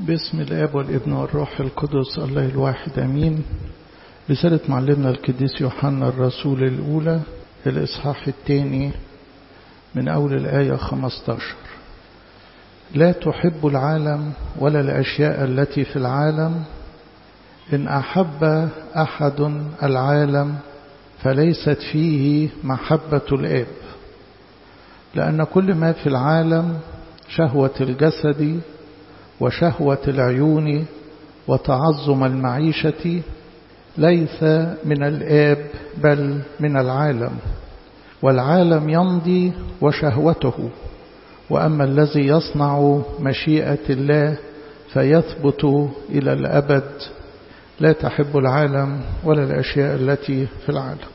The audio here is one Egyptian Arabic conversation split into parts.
باسم الاب والابن والروح القدس الله الواحد امين رسالة معلمنا القديس يوحنا الرسول الاولى الاصحاح الثاني من اول الايه 15 لا تحب العالم ولا الاشياء التي في العالم ان احب احد العالم فليست فيه محبه الاب لان كل ما في العالم شهوه الجسد وشهوة العيون وتعظم المعيشة ليس من الآب بل من العالم والعالم يمضي وشهوته وأما الذي يصنع مشيئة الله فيثبت إلى الأبد لا تحب العالم ولا الأشياء التي في العالم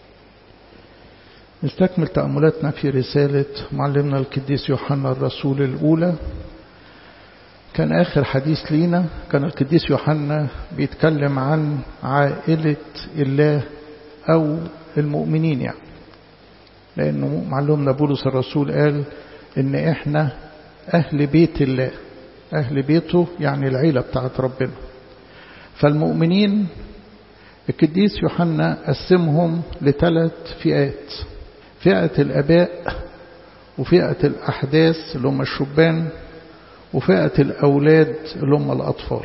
نستكمل تأملاتنا في رسالة معلمنا القديس يوحنا الرسول الأولى كان آخر حديث لينا كان القديس يوحنا بيتكلم عن عائلة الله أو المؤمنين يعني لأنه معلومنا بولس الرسول قال إن إحنا أهل بيت الله أهل بيته يعني العيلة بتاعت ربنا فالمؤمنين القديس يوحنا قسمهم لثلاث فئات فئة الأباء وفئة الأحداث اللي هم الشبان وفئة الأولاد اللي هم الأطفال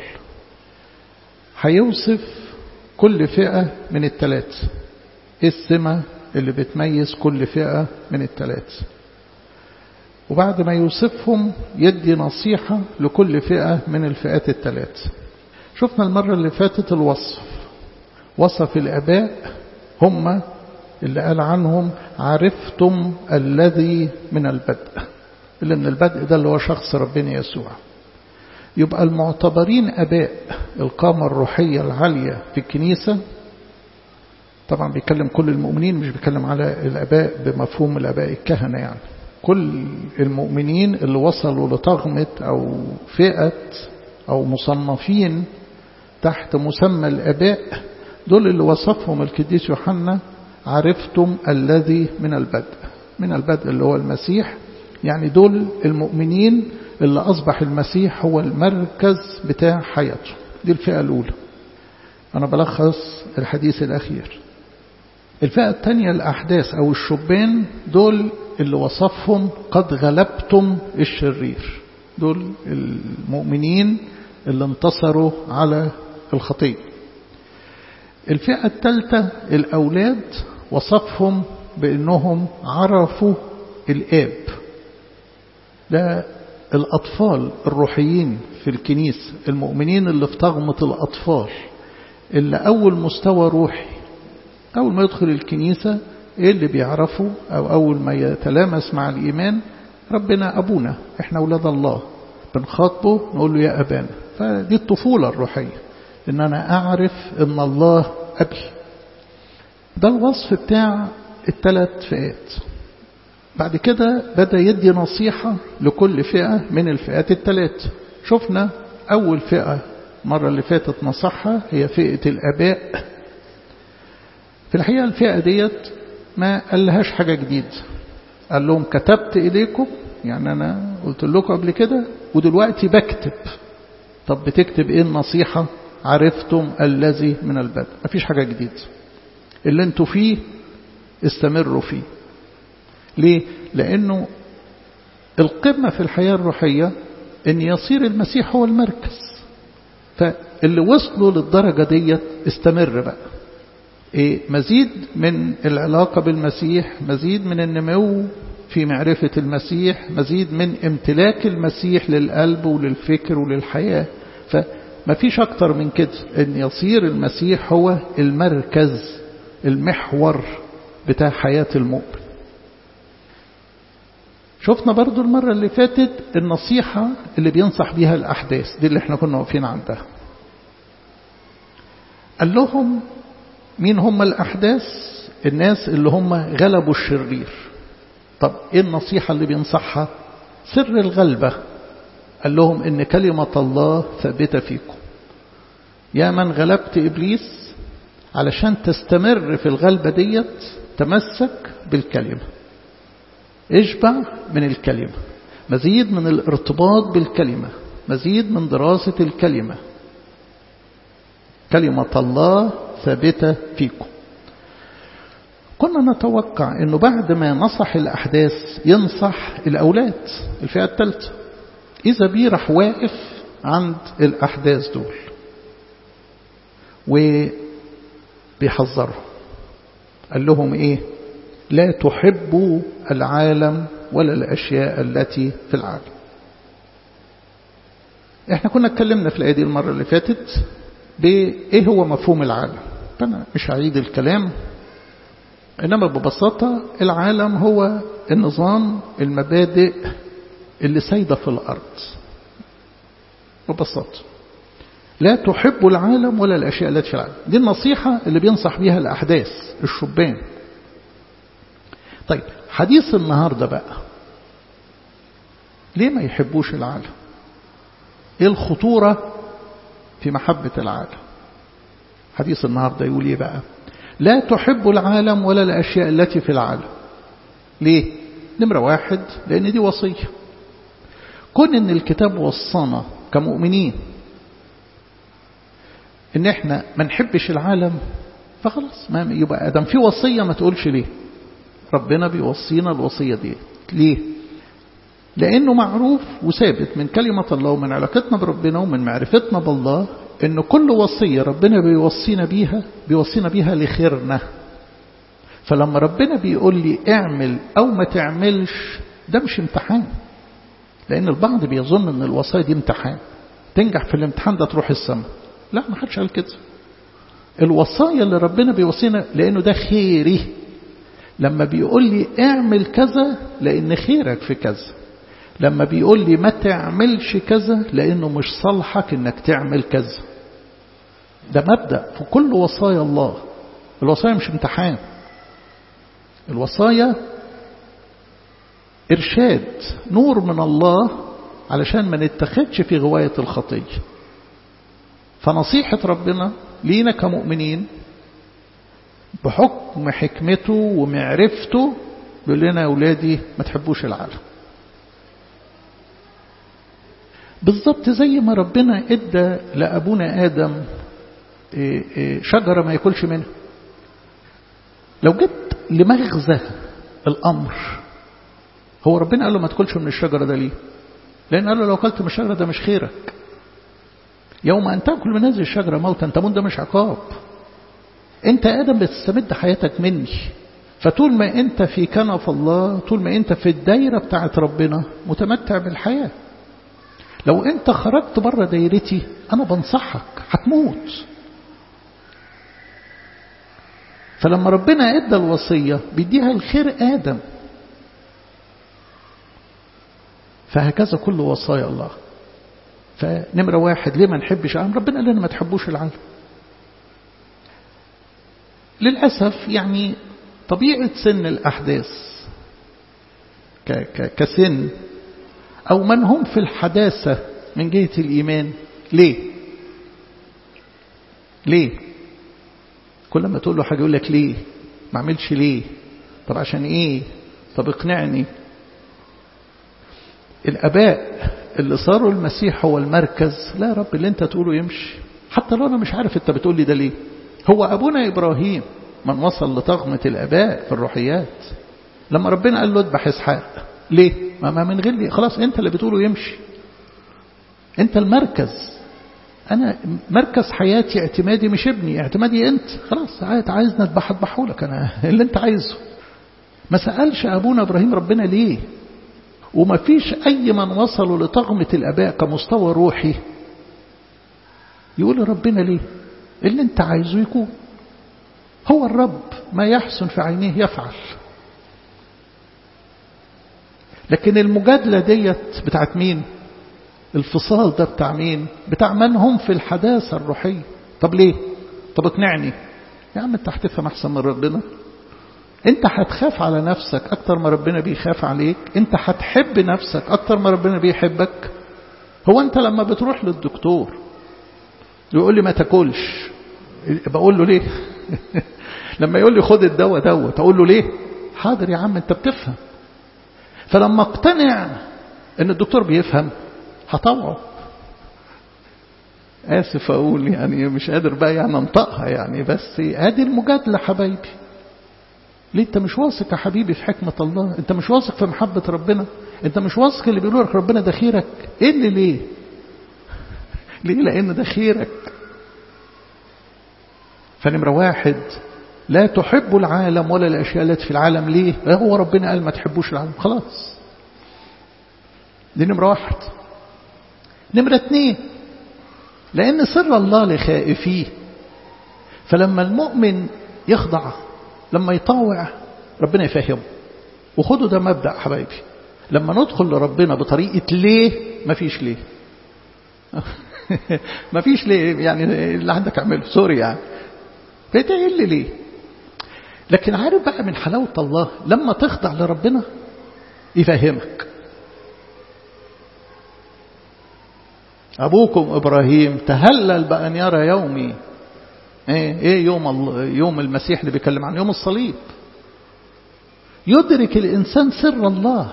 هيوصف كل فئة من الثلاث ايه السمة اللي بتميز كل فئة من الثلاث وبعد ما يوصفهم يدي نصيحة لكل فئة من الفئات الثلاث شفنا المرة اللي فاتت الوصف وصف الأباء هم اللي قال عنهم عرفتم الذي من البدء اللي من البدء ده اللي هو شخص ربنا يسوع يبقى المعتبرين أباء القامة الروحية العالية في الكنيسة طبعا بيتكلم كل المؤمنين مش بيتكلم على الأباء بمفهوم الأباء الكهنة يعني كل المؤمنين اللي وصلوا لطغمة أو فئة أو مصنفين تحت مسمى الأباء دول اللي وصفهم القديس يوحنا عرفتم الذي من البدء من البدء اللي هو المسيح يعني دول المؤمنين اللي أصبح المسيح هو المركز بتاع حياته دي الفئة الأولى أنا بلخص الحديث الأخير الفئة الثانية الأحداث أو الشبان دول اللي وصفهم قد غلبتم الشرير دول المؤمنين اللي انتصروا على الخطية الفئة الثالثة الأولاد وصفهم بأنهم عرفوا الآب ده الأطفال الروحيين في الكنيسة المؤمنين اللي في طغمة الأطفال اللي أول مستوى روحي أول ما يدخل الكنيسة إيه اللي بيعرفوا أو أول ما يتلامس مع الإيمان ربنا أبونا إحنا أولاد الله بنخاطبه نقول له يا أبانا فدي الطفولة الروحية إن أنا أعرف إن الله أبي ده الوصف بتاع الثلاث فئات بعد كده بدأ يدي نصيحة لكل فئة من الفئات الثلاث شفنا أول فئة مرة اللي فاتت نصحها هي فئة الأباء في الحقيقة الفئة ديت ما قال لهاش حاجة جديدة قال لهم كتبت إليكم يعني أنا قلت لكم قبل كده ودلوقتي بكتب طب بتكتب إيه النصيحة عرفتم الذي من البدء مفيش حاجة جديدة اللي انتوا فيه استمروا فيه ليه؟ لأنه القمة في الحياة الروحية أن يصير المسيح هو المركز فاللي وصلوا للدرجة ديت استمر بقى إيه مزيد من العلاقة بالمسيح مزيد من النمو في معرفة المسيح مزيد من امتلاك المسيح للقلب وللفكر وللحياة فما فيش أكتر من كده أن يصير المسيح هو المركز المحور بتاع حياة المؤمن شفنا برضو المرة اللي فاتت النصيحة اللي بينصح بيها الأحداث دي اللي احنا كنا واقفين عندها قال لهم مين هم الأحداث الناس اللي هم غلبوا الشرير طب ايه النصيحة اللي بينصحها سر الغلبة قال لهم ان كلمة الله ثابتة فيكم يا من غلبت إبليس علشان تستمر في الغلبة ديت تمسك بالكلمة اشبع من الكلمة مزيد من الارتباط بالكلمة مزيد من دراسة الكلمة كلمة الله ثابتة فيكم كنا نتوقع أنه بعد ما نصح الأحداث ينصح الأولاد الفئة الثالثة إذا بيه راح واقف عند الأحداث دول وبيحذرهم قال لهم إيه لا تحبوا العالم ولا الأشياء التي في العالم احنا كنا اتكلمنا في الآية دي المرة اللي فاتت بإيه هو مفهوم العالم فأنا مش هعيد الكلام إنما ببساطة العالم هو النظام المبادئ اللي سايدة في الأرض ببساطة لا تحب العالم ولا الأشياء التي في العالم دي النصيحة اللي بينصح بيها الأحداث الشبان طيب حديث النهاردة بقى ليه ما يحبوش العالم ايه الخطورة في محبة العالم حديث النهاردة يقول ايه بقى لا تحب العالم ولا الأشياء التي في العالم ليه نمرة واحد لأن دي وصية كون ان الكتاب وصانا كمؤمنين ان احنا ما نحبش العالم فخلاص ما يبقى ادم في وصية ما تقولش ليه ربنا بيوصينا الوصية دي ليه لأنه معروف وثابت من كلمة الله ومن علاقتنا بربنا ومن معرفتنا بالله أن كل وصية ربنا بيوصينا بيها بيوصينا بيها لخيرنا فلما ربنا بيقول لي اعمل أو ما تعملش ده مش امتحان لأن البعض بيظن أن الوصايا دي امتحان تنجح في الامتحان ده تروح السماء لا ما حدش قال كده الوصايا اللي ربنا بيوصينا لأنه ده خيري لما بيقول لي اعمل كذا لأن خيرك في كذا لما بيقول لي ما تعملش كذا لأنه مش صالحك انك تعمل كذا ده مبدأ في كل وصايا الله الوصايا مش امتحان الوصايا إرشاد نور من الله علشان ما نتخدش في غواية الخطية فنصيحة ربنا لينا كمؤمنين بحكم حكمته ومعرفته بيقول لنا يا أولادي ما تحبوش العالم بالضبط زي ما ربنا ادى لأبونا آدم شجرة ما ياكلش منها لو جبت لمغزى الأمر هو ربنا قال له ما تاكلش من الشجرة ده ليه لأن قال له لو أكلت من الشجرة ده مش خيرك يوم أن تأكل من هذه الشجرة موتا تموت ده مش عقاب أنت آدم بتستمد حياتك مني فطول ما أنت في كنف الله طول ما أنت في الدايرة بتاعت ربنا متمتع بالحياة لو أنت خرجت بره دايرتي أنا بنصحك هتموت فلما ربنا ادى الوصية بيديها الخير آدم فهكذا كل وصايا الله فنمرة واحد ليه ما نحبش العالم ربنا قال لنا ما تحبوش العالم للأسف يعني طبيعة سن الأحداث كسن أو من هم في الحداثة من جهة الإيمان ليه ليه كل ما تقول له حاجة يقول لك ليه ما عملش ليه طب عشان ايه طب اقنعني الاباء اللي صاروا المسيح هو المركز لا يا رب اللي انت تقوله يمشي حتى لو انا مش عارف انت بتقول لي ده ليه هو ابونا ابراهيم من وصل لطغمة الاباء في الروحيات لما ربنا قال له اذبح اسحاق ليه ما من غير ليه خلاص انت اللي بتقوله يمشي انت المركز أنا مركز حياتي اعتمادي مش ابني اعتمادي أنت خلاص عايزنا اذبح اذبحه لك أنا اللي أنت عايزه ما سألش أبونا إبراهيم ربنا ليه وما فيش أي من وصلوا لطغمة الأباء كمستوى روحي يقول ربنا ليه اللي أنت عايزه يكون هو الرب ما يحسن في عينيه يفعل لكن المجادلة ديت بتاعت مين الفصال ده بتاع مين بتاع من هم في الحداثة الروحية طب ليه طب اقنعني يا عم انت هتفهم احسن من ربنا انت هتخاف على نفسك اكتر ما ربنا بيخاف عليك انت هتحب نفسك اكتر ما ربنا بيحبك هو انت لما بتروح للدكتور يقول لي ما تاكلش بقول له ليه لما يقول لي خد الدواء دوت اقول له ليه حاضر يا عم انت بتفهم فلما اقتنع ان الدكتور بيفهم هطوعه آسف أقول يعني مش قادر بقى يعني أنطقها يعني بس ادي المجادلة حبايبي ليه أنت مش واثق يا حبيبي في حكمة الله أنت مش واثق في محبة ربنا أنت مش واثق اللي بيقولوا لك ربنا ده خيرك إيه اللي ليه ليه لأن ده خيرك فنمرة واحد لا تحب العالم ولا الأشياء التي في العالم ليه هو ربنا قال ما تحبوش العالم خلاص دي نمرة واحد نمرة اتنين لأن سر الله لخائفيه فلما المؤمن يخضع لما يطاوع ربنا يفهمه وخدوا ده مبدأ حبايبي لما ندخل لربنا بطريقة ليه مفيش ليه مفيش ليه يعني اللي عندك اعمله سوري يعني بتقل ليه لكن عارف بقى من حلاوة الله لما تخضع لربنا يفهمك أبوكم إبراهيم تهلل بأن يرى يومي إيه, إيه يوم, يوم المسيح اللي بيكلم عن يوم الصليب يدرك الإنسان سر الله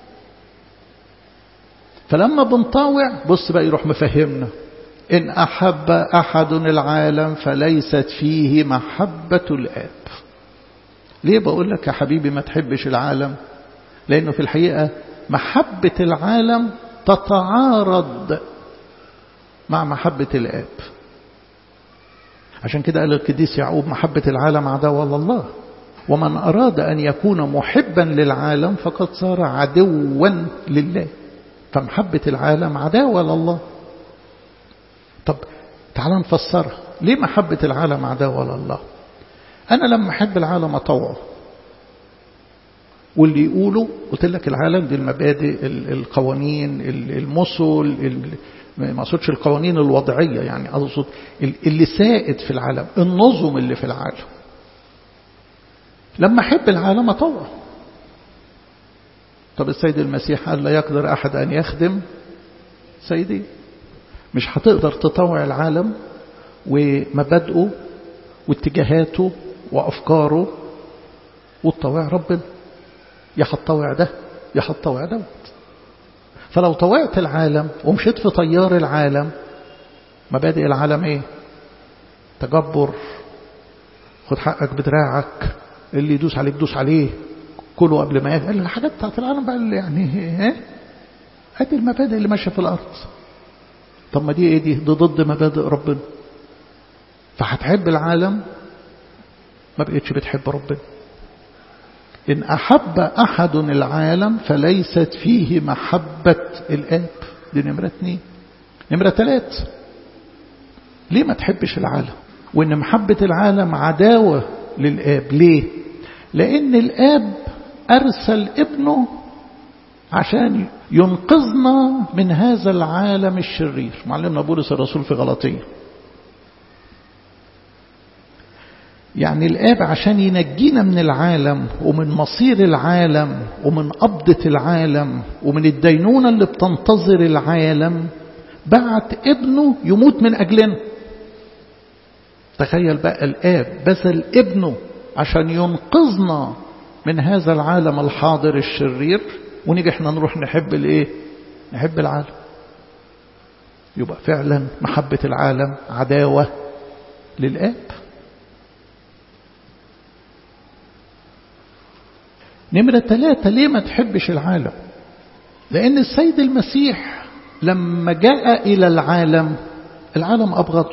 فلما بنطاوع بص بقى يروح مفهمنا إن أحب أحد العالم فليست فيه محبة الآب ليه بقول لك يا حبيبي ما تحبش العالم لأنه في الحقيقة محبة العالم تتعارض مع محبة الآب عشان كده قال القديس يعقوب محبة العالم عداوة لله ومن أراد أن يكون محبا للعالم فقد صار عدوا لله فمحبة العالم عداوة لله طب تعال نفسرها ليه محبة العالم عداوة لله أنا لما أحب العالم أطوعه واللي يقولوا قلت لك العالم دي المبادئ القوانين المثل ما اقصدش القوانين الوضعية يعني أقصد اللي سائد في العالم النظم اللي في العالم لما أحب العالم أطوع طب السيد المسيح قال لا يقدر أحد أن يخدم سيدي مش هتقدر تطوع العالم ومبادئه واتجاهاته وأفكاره وتطوع ربنا يا هتطوع ده يا هتطوع دوت فلو طوعت العالم ومشيت في طيار العالم مبادئ العالم ايه تجبر خد حقك بدراعك اللي يدوس عليك دوس عليه كله قبل ما يفعل الحاجات بتاعت العالم بقى اللي يعني ايه ادي المبادئ اللي ماشيه في الارض طب ما دي ايه دي دي ضد مبادئ ربنا فهتحب العالم ما بقتش بتحب ربنا إن أحب أحد العالم فليست فيه محبة الآب دي نمرة اثنين نمرة ثلاث ليه ما تحبش العالم وإن محبة العالم عداوة للآب ليه لأن الآب أرسل ابنه عشان ينقذنا من هذا العالم الشرير معلمنا بولس الرسول في غلطية يعني الآب عشان ينجينا من العالم ومن مصير العالم ومن قبضة العالم ومن الدينونة اللي بتنتظر العالم بعت ابنه يموت من أجلنا تخيل بقى الآب بذل ابنه عشان ينقذنا من هذا العالم الحاضر الشرير ونيجي احنا نروح نحب الايه نحب العالم يبقى فعلا محبة العالم عداوة للآب نمرة ثلاثة ليه ما تحبش العالم لأن السيد المسيح لما جاء إلى العالم العالم أبغضه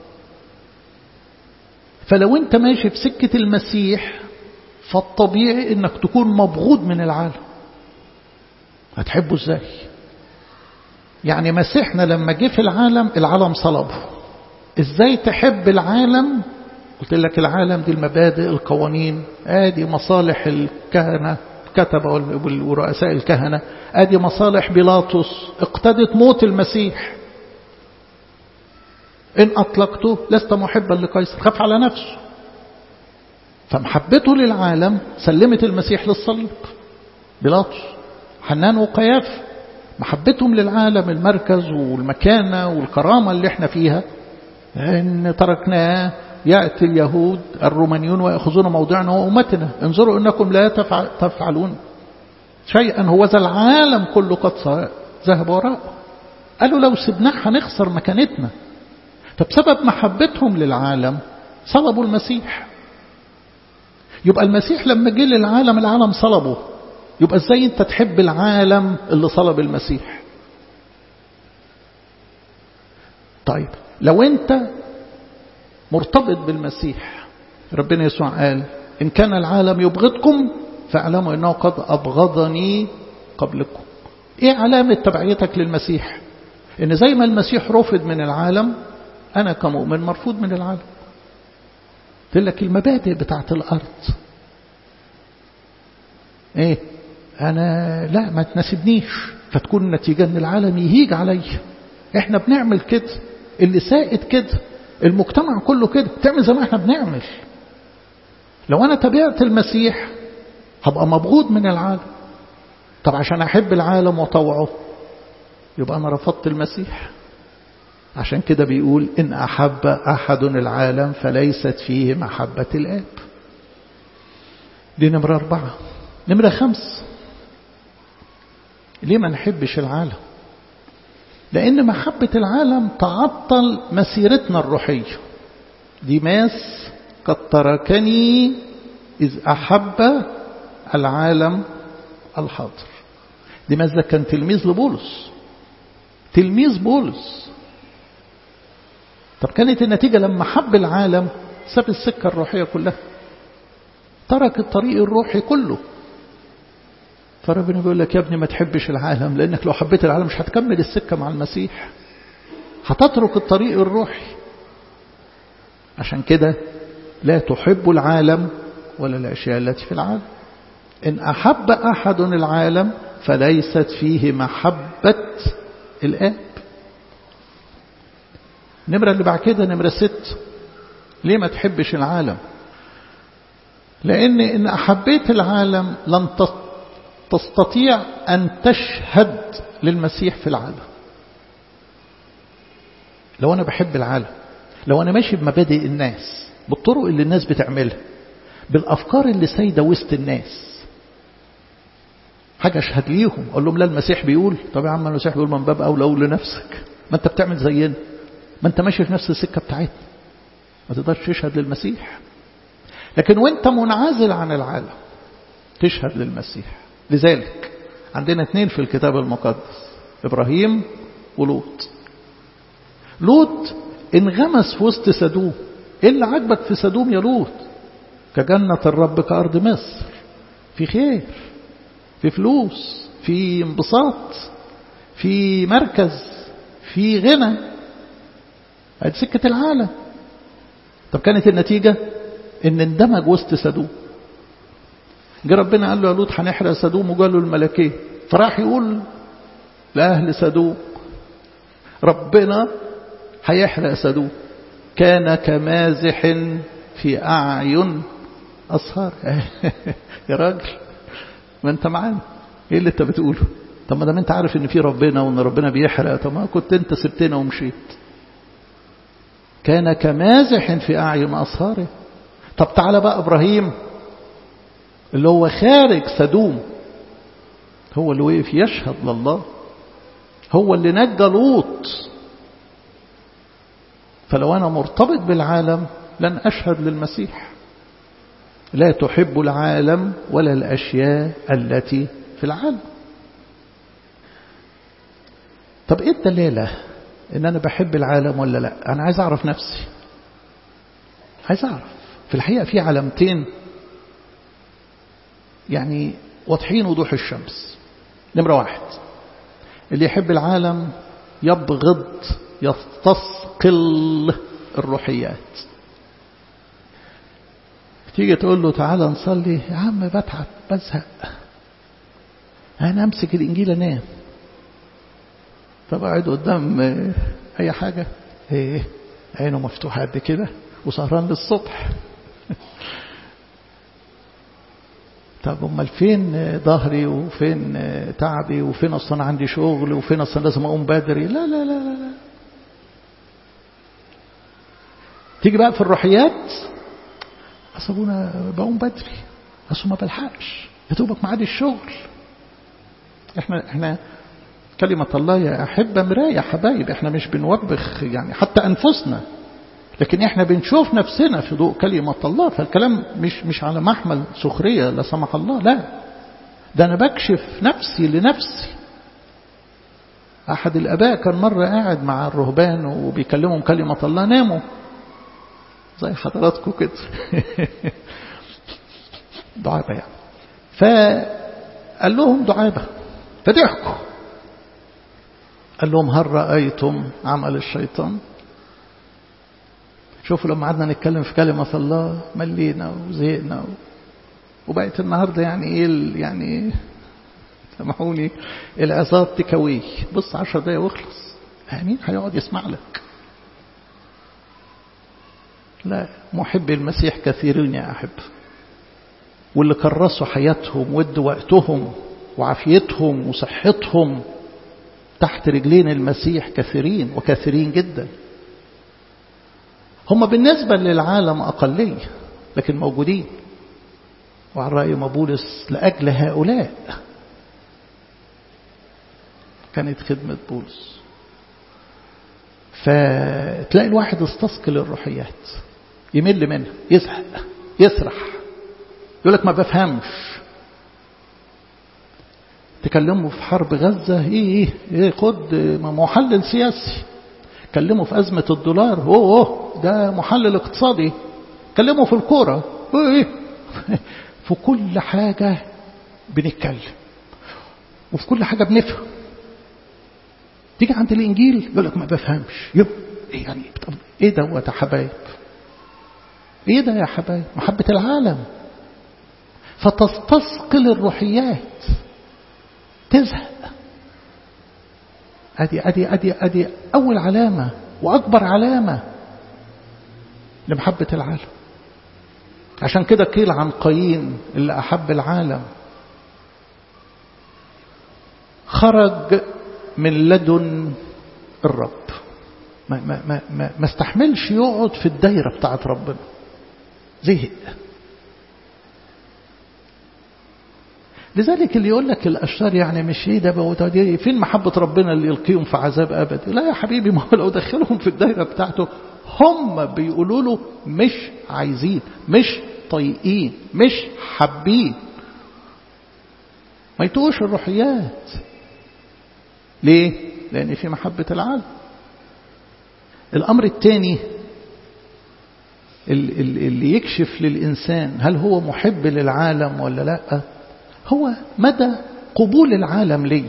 فلو أنت ماشي في سكة المسيح فالطبيعي أنك تكون مبغوض من العالم هتحبه ازاي يعني مسيحنا لما جه في العالم العالم صلبه ازاي تحب العالم قلت لك العالم دي المبادئ القوانين ادي مصالح الكهنة كتب ورؤساء الكهنة ادي مصالح بيلاطس اقتدت موت المسيح ان اطلقته لست محبا لقيصر خاف على نفسه فمحبته للعالم سلمت المسيح للصليب بيلاطس حنان وقياف محبتهم للعالم المركز والمكانة والكرامة اللي احنا فيها ان تركناه يأتي اليهود الرومانيون ويأخذون موضعنا وأمتنا انظروا إنكم لا تفعلون شيئا هو ذا العالم كله قد ذهب وراءه قالوا لو سبناه هنخسر مكانتنا فبسبب محبتهم للعالم صلبوا المسيح يبقى المسيح لما جه للعالم العالم صلبه يبقى ازاي انت تحب العالم اللي صلب المسيح طيب لو انت مرتبط بالمسيح ربنا يسوع قال إن كان العالم يبغضكم فاعلموا أنه قد أبغضني قبلكم إيه علامة تبعيتك للمسيح إن زي ما المسيح رفض من العالم أنا كمؤمن مرفوض من العالم قلت لك المبادئ بتاعت الأرض إيه أنا لا ما تناسبنيش فتكون النتيجة أن العالم يهيج علي إحنا بنعمل كده اللي سائد كده المجتمع كله كده تعمل زي ما احنا بنعمل لو أنا تبعت المسيح هبقى مبغوض من العالم طب عشان أحب العالم وطوعه يبقى أنا رفضت المسيح عشان كده بيقول إن أحب أحد العالم فليست فيه محبة الآب دي نمرة أربعة نمرة خمس ليه ما نحبش العالم لأن محبة العالم تعطل مسيرتنا الروحية ديماس قد تركني إذ أحب العالم الحاضر ديماس ده كان تلميذ لبولس تلميذ بولس طب كانت النتيجة لما حب العالم ساب السكة الروحية كلها ترك الطريق الروحي كله فربنا بيقول لك يا ابني ما تحبش العالم لأنك لو حبيت العالم مش هتكمل السكة مع المسيح هتترك الطريق الروحي عشان كده لا تحب العالم ولا الأشياء التي في العالم إن أحب أحد العالم فليست فيه محبة الآب نمرة اللي بعد كده نمرة ست ليه ما تحبش العالم لأن إن أحبيت العالم لن تستطيع أن تشهد للمسيح في العالم لو أنا بحب العالم لو أنا ماشي بمبادئ الناس بالطرق اللي الناس بتعملها بالأفكار اللي سايدة وسط الناس حاجة أشهد ليهم أقول لهم لا المسيح بيقول طب يا عم المسيح بيقول من باب أولى أولى لنفسك ما أنت بتعمل زينا ما أنت ماشي في نفس السكة بتاعتنا ما تقدرش تشهد للمسيح لكن وانت منعزل عن العالم تشهد للمسيح لذلك عندنا اثنين في الكتاب المقدس إبراهيم ولوط لوط انغمس في وسط سدوم ايه اللي عجبك في سدوم يا لوط كجنة الرب كأرض مصر في خير في فلوس في انبساط في مركز في غنى ادي سكة العالم طب كانت النتيجة ان اندمج وسط سدوم جه ربنا قال له يا لوط هنحرق سدوم وقال له الملكين فراح يقول لأهل سدوم ربنا هيحرق سدوم كان كمازح في أعين أصهار يا راجل ما أنت معانا إيه اللي أنت بتقوله طب ما دام أنت عارف إن في ربنا وإن ربنا بيحرق طب ما كنت أنت سبتنا ومشيت كان كمازح في أعين أصهاره طب تعالى بقى إبراهيم اللي هو خارج سدوم هو اللي وقف يشهد لله هو اللي نجى لوط فلو أنا مرتبط بالعالم لن أشهد للمسيح لا تحب العالم ولا الأشياء التي في العالم طب إيه الدلالة إن أنا بحب العالم ولا لا أنا عايز أعرف نفسي عايز أعرف في الحقيقة في علامتين يعني واضحين وضوح الشمس نمرة واحد اللي يحب العالم يبغض يستثقل الروحيات تيجي تقول له تعالى نصلي يا عم بتعب بزهق انا امسك الانجيل انام فبقعد قدام اي حاجه ايه عينه مفتوحه قد كده وسهران للصبح طب امال فين ظهري وفين تعبي وفين اصلا عندي شغل وفين اصلا لازم اقوم بدري لا لا لا لا, لا. تيجي بقى في الروحيات اصل ابونا بقوم بدري اصل ما بلحقش يا دوبك ميعاد الشغل احنا احنا كلمة الله يا أحبة مراية حبايب احنا مش بنوبخ يعني حتى أنفسنا لكن احنا بنشوف نفسنا في ضوء كلمة الله فالكلام مش مش على محمل سخرية لا سمح الله لا ده أنا بكشف نفسي لنفسي أحد الآباء كان مرة قاعد مع الرهبان وبيكلمهم كلمة الله ناموا زي حضراتكم كده دعابة يعني فقال لهم دعابة فضحكوا قال لهم هل رأيتم عمل الشيطان شوفوا لما قعدنا نتكلم في كلمة الله ملينا وزهقنا وبقت النهاردة يعني ايه يعني سامحوني العظات تكوي بص عشر دقايق واخلص مين هيقعد يسمع لك لا محب المسيح كثيرين يا أحب واللي كرسوا حياتهم وادوا وقتهم وعافيتهم وصحتهم تحت رجلين المسيح كثيرين وكثيرين جدا هم بالنسبة للعالم أقلية لكن موجودين وعلى رأي مبولس لأجل هؤلاء كانت خدمة بولس فتلاقي الواحد استثقل الروحيات يمل منها يزهق يسرح يقول لك ما بفهمش تكلموا في حرب غزة ايه ايه, إيه خد محلل سياسي كلموا في أزمة الدولار اوه اوه ده محلل اقتصادي كلموا في الكورة ايه في كل حاجة بنتكلم وفي كل حاجة بنفهم تيجي عند الإنجيل يقول لك ما بفهمش يب إيه يعني طب إيه دوت يا حبايب إيه ده يا حبايب محبة العالم فتستثقل الروحيات تزهق أدي أدي أدي أدي أول علامة وأكبر علامة لمحبة العالم عشان كده قيل عن قايين اللي أحب العالم خرج من لدن الرب ما, ما, ما, ما, ما استحملش يقعد في الدايرة بتاعت ربنا زهق لذلك اللي يقول لك الأشرار يعني مش ايه ده دي فين محبة ربنا اللي يلقيهم في عذاب أبدي لا يا حبيبي ما هو لو دخلهم في الدايرة بتاعته هم بيقولوا له مش عايزين مش طايقين مش حابين ما يتوش الروحيات ليه؟ لأن في محبة العالم الأمر الثاني اللي يكشف للإنسان هل هو محب للعالم ولا لا هو مدى قبول العالم لي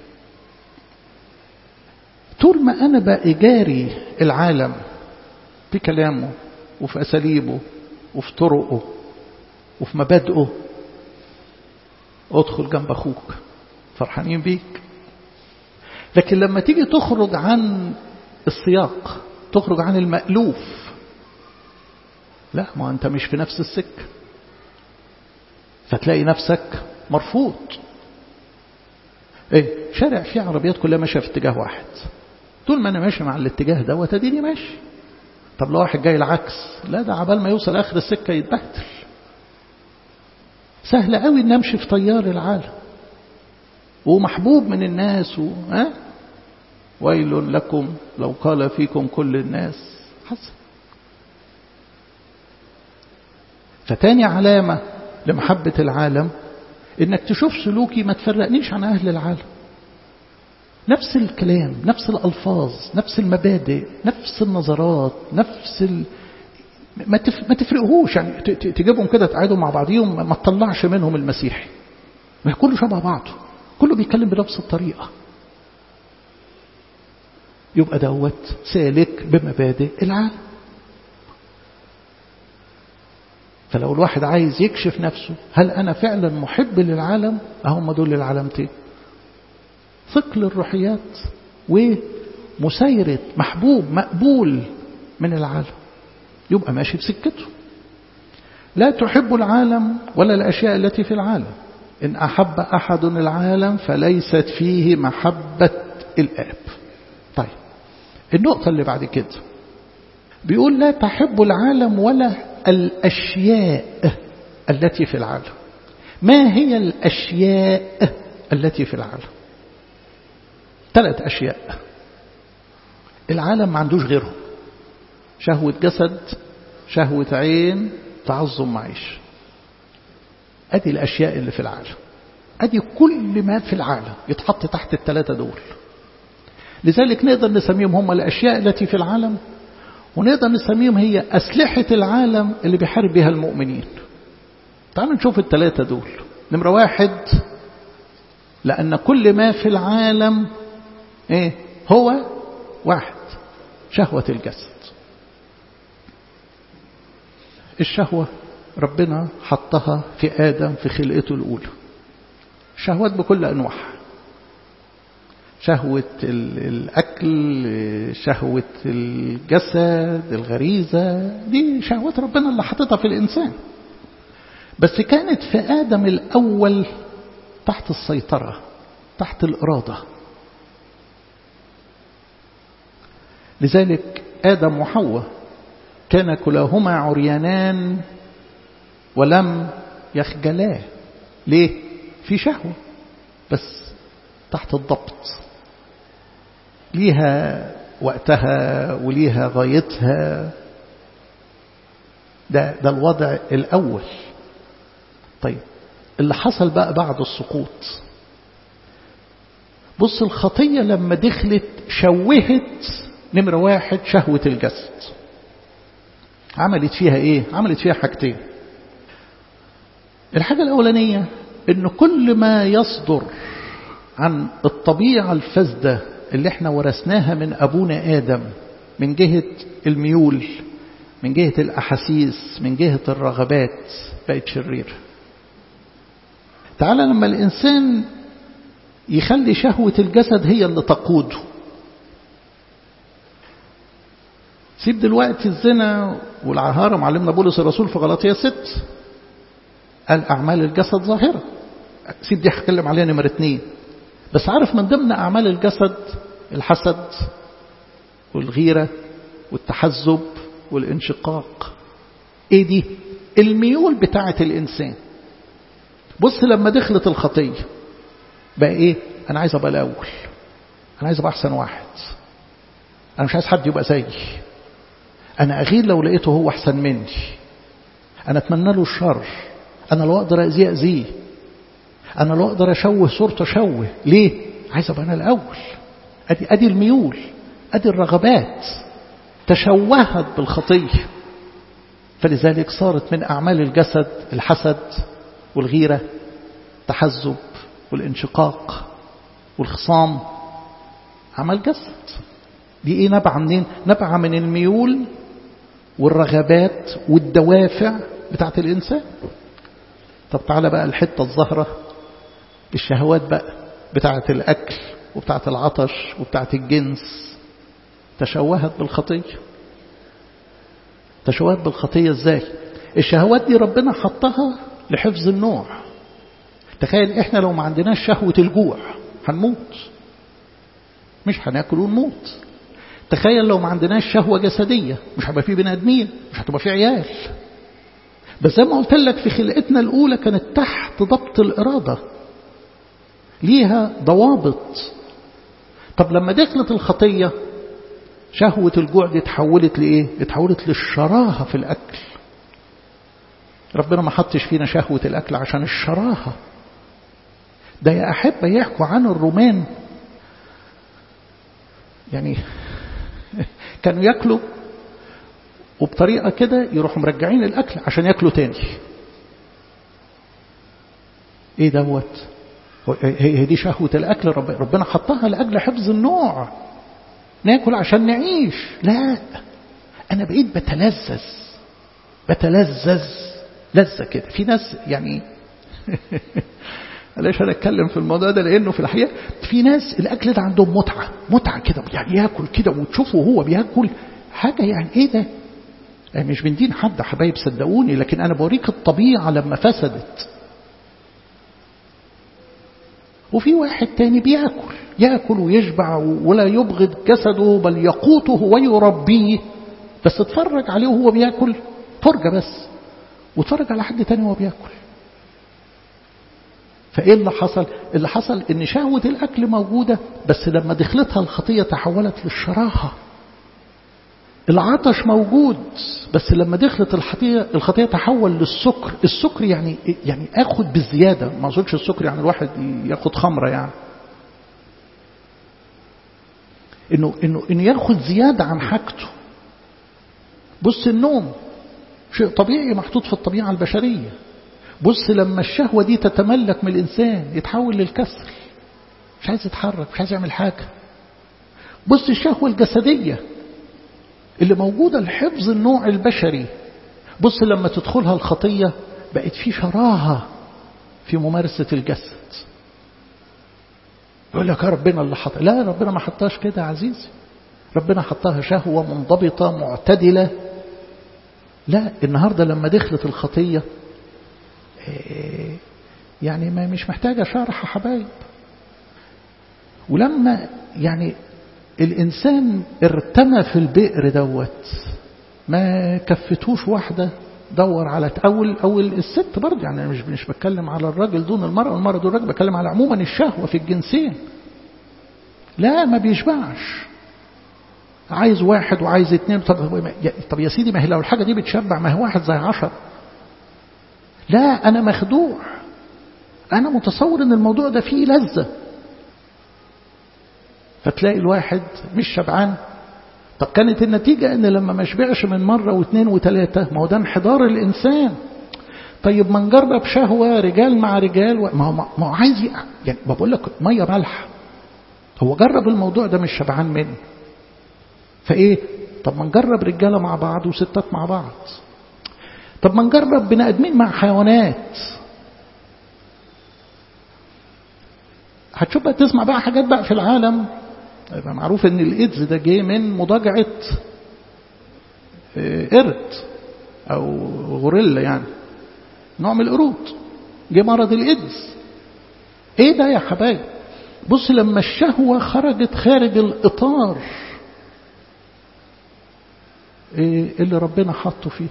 طول ما أنا بقى جاري العالم في كلامه وفي أساليبه وفي طرقه وفي مبادئه ادخل جنب أخوك فرحانين بيك لكن لما تيجي تخرج عن السياق تخرج عن المألوف لا ما أنت مش في نفس السكة فتلاقي نفسك مرفوض ايه شارع فيه عربيات كلها ماشيه في اتجاه واحد طول ما انا ماشي مع الاتجاه ده وتديني ماشي طب لو واحد جاي العكس لا ده عبال ما يوصل اخر السكه يتبهدل سهل قوي ان امشي في تيار العالم ومحبوب من الناس و... ها؟ ويل لكم لو قال فيكم كل الناس حسن فتاني علامة لمحبة العالم انك تشوف سلوكي ما تفرقنيش عن اهل العالم نفس الكلام نفس الالفاظ نفس المبادئ نفس النظرات نفس ال... ما, تف... ما تفرقهوش يعني ت... تجيبهم كده تقعدوا مع بعضيهم ما تطلعش منهم المسيحي ما كله شبه بعضه كله بيتكلم بنفس الطريقة يبقى دوت سالك بمبادئ العالم فلو الواحد عايز يكشف نفسه هل أنا فعلا محب للعالم أهم دول العلامتين ثقل الروحيات ومسيرة محبوب مقبول من العالم يبقى ماشي بسكته لا تحب العالم ولا الأشياء التي في العالم إن أحب أحد العالم فليست فيه محبة الآب طيب النقطة اللي بعد كده بيقول لا تحب العالم ولا الأشياء التي في العالم ما هي الأشياء التي في العالم ثلاث أشياء العالم ما عندوش غيرهم شهوة جسد شهوة عين تعظم معيش أدي الأشياء اللي في العالم أدي كل ما في العالم يتحط تحت الثلاثة دول لذلك نقدر نسميهم هم الأشياء التي في العالم ونقدر نسميهم هي أسلحة العالم اللي بيحارب بها المؤمنين تعالوا نشوف الثلاثة دول نمرة واحد لأن كل ما في العالم إيه هو واحد شهوة الجسد الشهوة ربنا حطها في آدم في خلقته الأولى شهوات بكل أنواعها شهوة الأكل شهوة الجسد الغريزة دي شهوات ربنا اللي حطتها في الإنسان بس كانت في آدم الأول تحت السيطرة تحت الإرادة لذلك آدم وحواء كان كلاهما عريانان ولم يخجلا ليه في شهوة بس تحت الضبط ليها وقتها وليها غايتها ده, ده الوضع الأول طيب اللي حصل بقى بعد السقوط بص الخطية لما دخلت شوهت نمرة واحد شهوة الجسد عملت فيها ايه عملت فيها حاجتين الحاجة الأولانية ان كل ما يصدر عن الطبيعة الفاسدة اللي احنا ورثناها من أبونا آدم من جهة الميول من جهة الأحاسيس من جهة الرغبات بقت شريرة تعالى لما الإنسان يخلي شهوة الجسد هي اللي تقوده سيب دلوقتي الزنا والعهارة معلمنا بولس الرسول في غلطية ست قال أعمال الجسد ظاهرة سيب دي هتكلم عليها نمرة اتنين بس عارف من ضمن أعمال الجسد الحسد والغيرة والتحزب والانشقاق ايه دي الميول بتاعة الإنسان بص لما دخلت الخطية بقى ايه انا عايز ابقى الاول انا عايز ابقى احسن واحد انا مش عايز حد يبقى زيي انا اغير لو لقيته هو احسن مني انا اتمنى له الشر انا لو اقدر اذيه اذيه انا لو اقدر اشوه صورته اشوه ليه عايز ابقى انا الاول ادي ادي الميول ادي الرغبات تشوهت بالخطيه فلذلك صارت من اعمال الجسد الحسد والغيره التحزب والانشقاق والخصام عمل جسد دي ايه نبع منين نبع من الميول والرغبات والدوافع بتاعت الانسان طب تعالى بقى الحته الظاهره الشهوات بقى بتاعت الاكل وبتاعت العطش وبتاعت الجنس تشوهت بالخطيه تشوهت بالخطيه ازاي الشهوات دي ربنا حطها لحفظ النوع تخيل احنا لو ما عندناش شهوة الجوع هنموت مش هناكل ونموت تخيل لو ما عندناش شهوة جسدية مش هيبقى في بني ادمين مش هتبقى في عيال بس زي ما قلت لك في خلقتنا الأولى كانت تحت ضبط الإرادة ليها ضوابط طب لما دخلت الخطية شهوة الجوع دي اتحولت لإيه؟ اتحولت للشراهة في الأكل ربنا ما حطش فينا شهوة الأكل عشان الشراهة ده يا أحبة يحكوا عن الرومان يعني كانوا يأكلوا وبطريقة كده يروحوا مرجعين الأكل عشان يأكلوا تاني ايه دوت هي دي شهوة الأكل رب ربنا حطها لأجل حفظ النوع ناكل عشان نعيش لا أنا بقيت بتلذذ بتلذذ لذة كده في ناس يعني ليش انا اتكلم في الموضوع ده لانه في الحقيقه في ناس الاكل ده عندهم متعه متعه كده يعني ياكل كده وتشوفه وهو بياكل حاجه يعني ايه ده يعني مش بندين حد حبايب صدقوني لكن انا بوريك الطبيعه لما فسدت وفي واحد تاني بياكل ياكل ويشبع ولا يبغض جسده بل يقوته ويربيه بس اتفرج عليه وهو بياكل فرجه بس واتفرج على حد تاني وهو بياكل فإيه اللي حصل اللي حصل إن شهوة الأكل موجودة بس لما دخلتها الخطية تحولت للشراهة العطش موجود بس لما دخلت الخطية الخطية تحول للسكر السكر يعني يعني اخد بالزيادة ما اقصدش السكر يعني الواحد ياخد خمرة يعني انه انه انه ياخد زيادة عن حاجته بص النوم شيء طبيعي محطوط في الطبيعة البشرية بص لما الشهوة دي تتملك من الإنسان يتحول للكسل مش عايز يتحرك مش عايز يعمل حاجة بص الشهوة الجسدية اللي موجودة لحفظ النوع البشري بص لما تدخلها الخطية بقت في شراهة في ممارسة الجسد يقول لك ربنا اللي حط لا ربنا ما حطاش كده يا عزيزي ربنا حطها شهوة منضبطة معتدلة لا النهاردة لما دخلت الخطية يعني ما مش محتاجة شرح يا حبايب ولما يعني الإنسان ارتمى في البئر دوت ما كفتوش واحدة دور على أول أول الست برضه يعني مش مش بتكلم على الراجل دون المرأة والمرأة دون الراجل بتكلم على عموما الشهوة في الجنسين لا ما بيشبعش عايز واحد وعايز اتنين طب, طب يا سيدي ما هي لو الحاجة دي بتشبع ما هي واحد زي عشر لا أنا مخدوع أنا متصور أن الموضوع ده فيه لذة فتلاقي الواحد مش شبعان طب كانت النتيجة أن لما ما شبعش من مرة واثنين وثلاثة ما هو ده انحدار الإنسان طيب ما نجرب شهوة رجال مع رجال و... ما هو ما هو عايز يعني بقول لك مية ملح هو جرب الموضوع ده مش شبعان منه فإيه طب ما نجرب رجالة مع بعض وستات مع بعض طب ما نجرب بني ادمين مع حيوانات هتشوف بقى تسمع بقى حاجات بقى في العالم يبقى معروف ان الايدز ده جه من مضاجعه قرد او غوريلا يعني نوع من القرود جه مرض الايدز ايه ده يا حبايب بص لما الشهوه خرجت خارج الاطار ايه اللي ربنا حطه فيه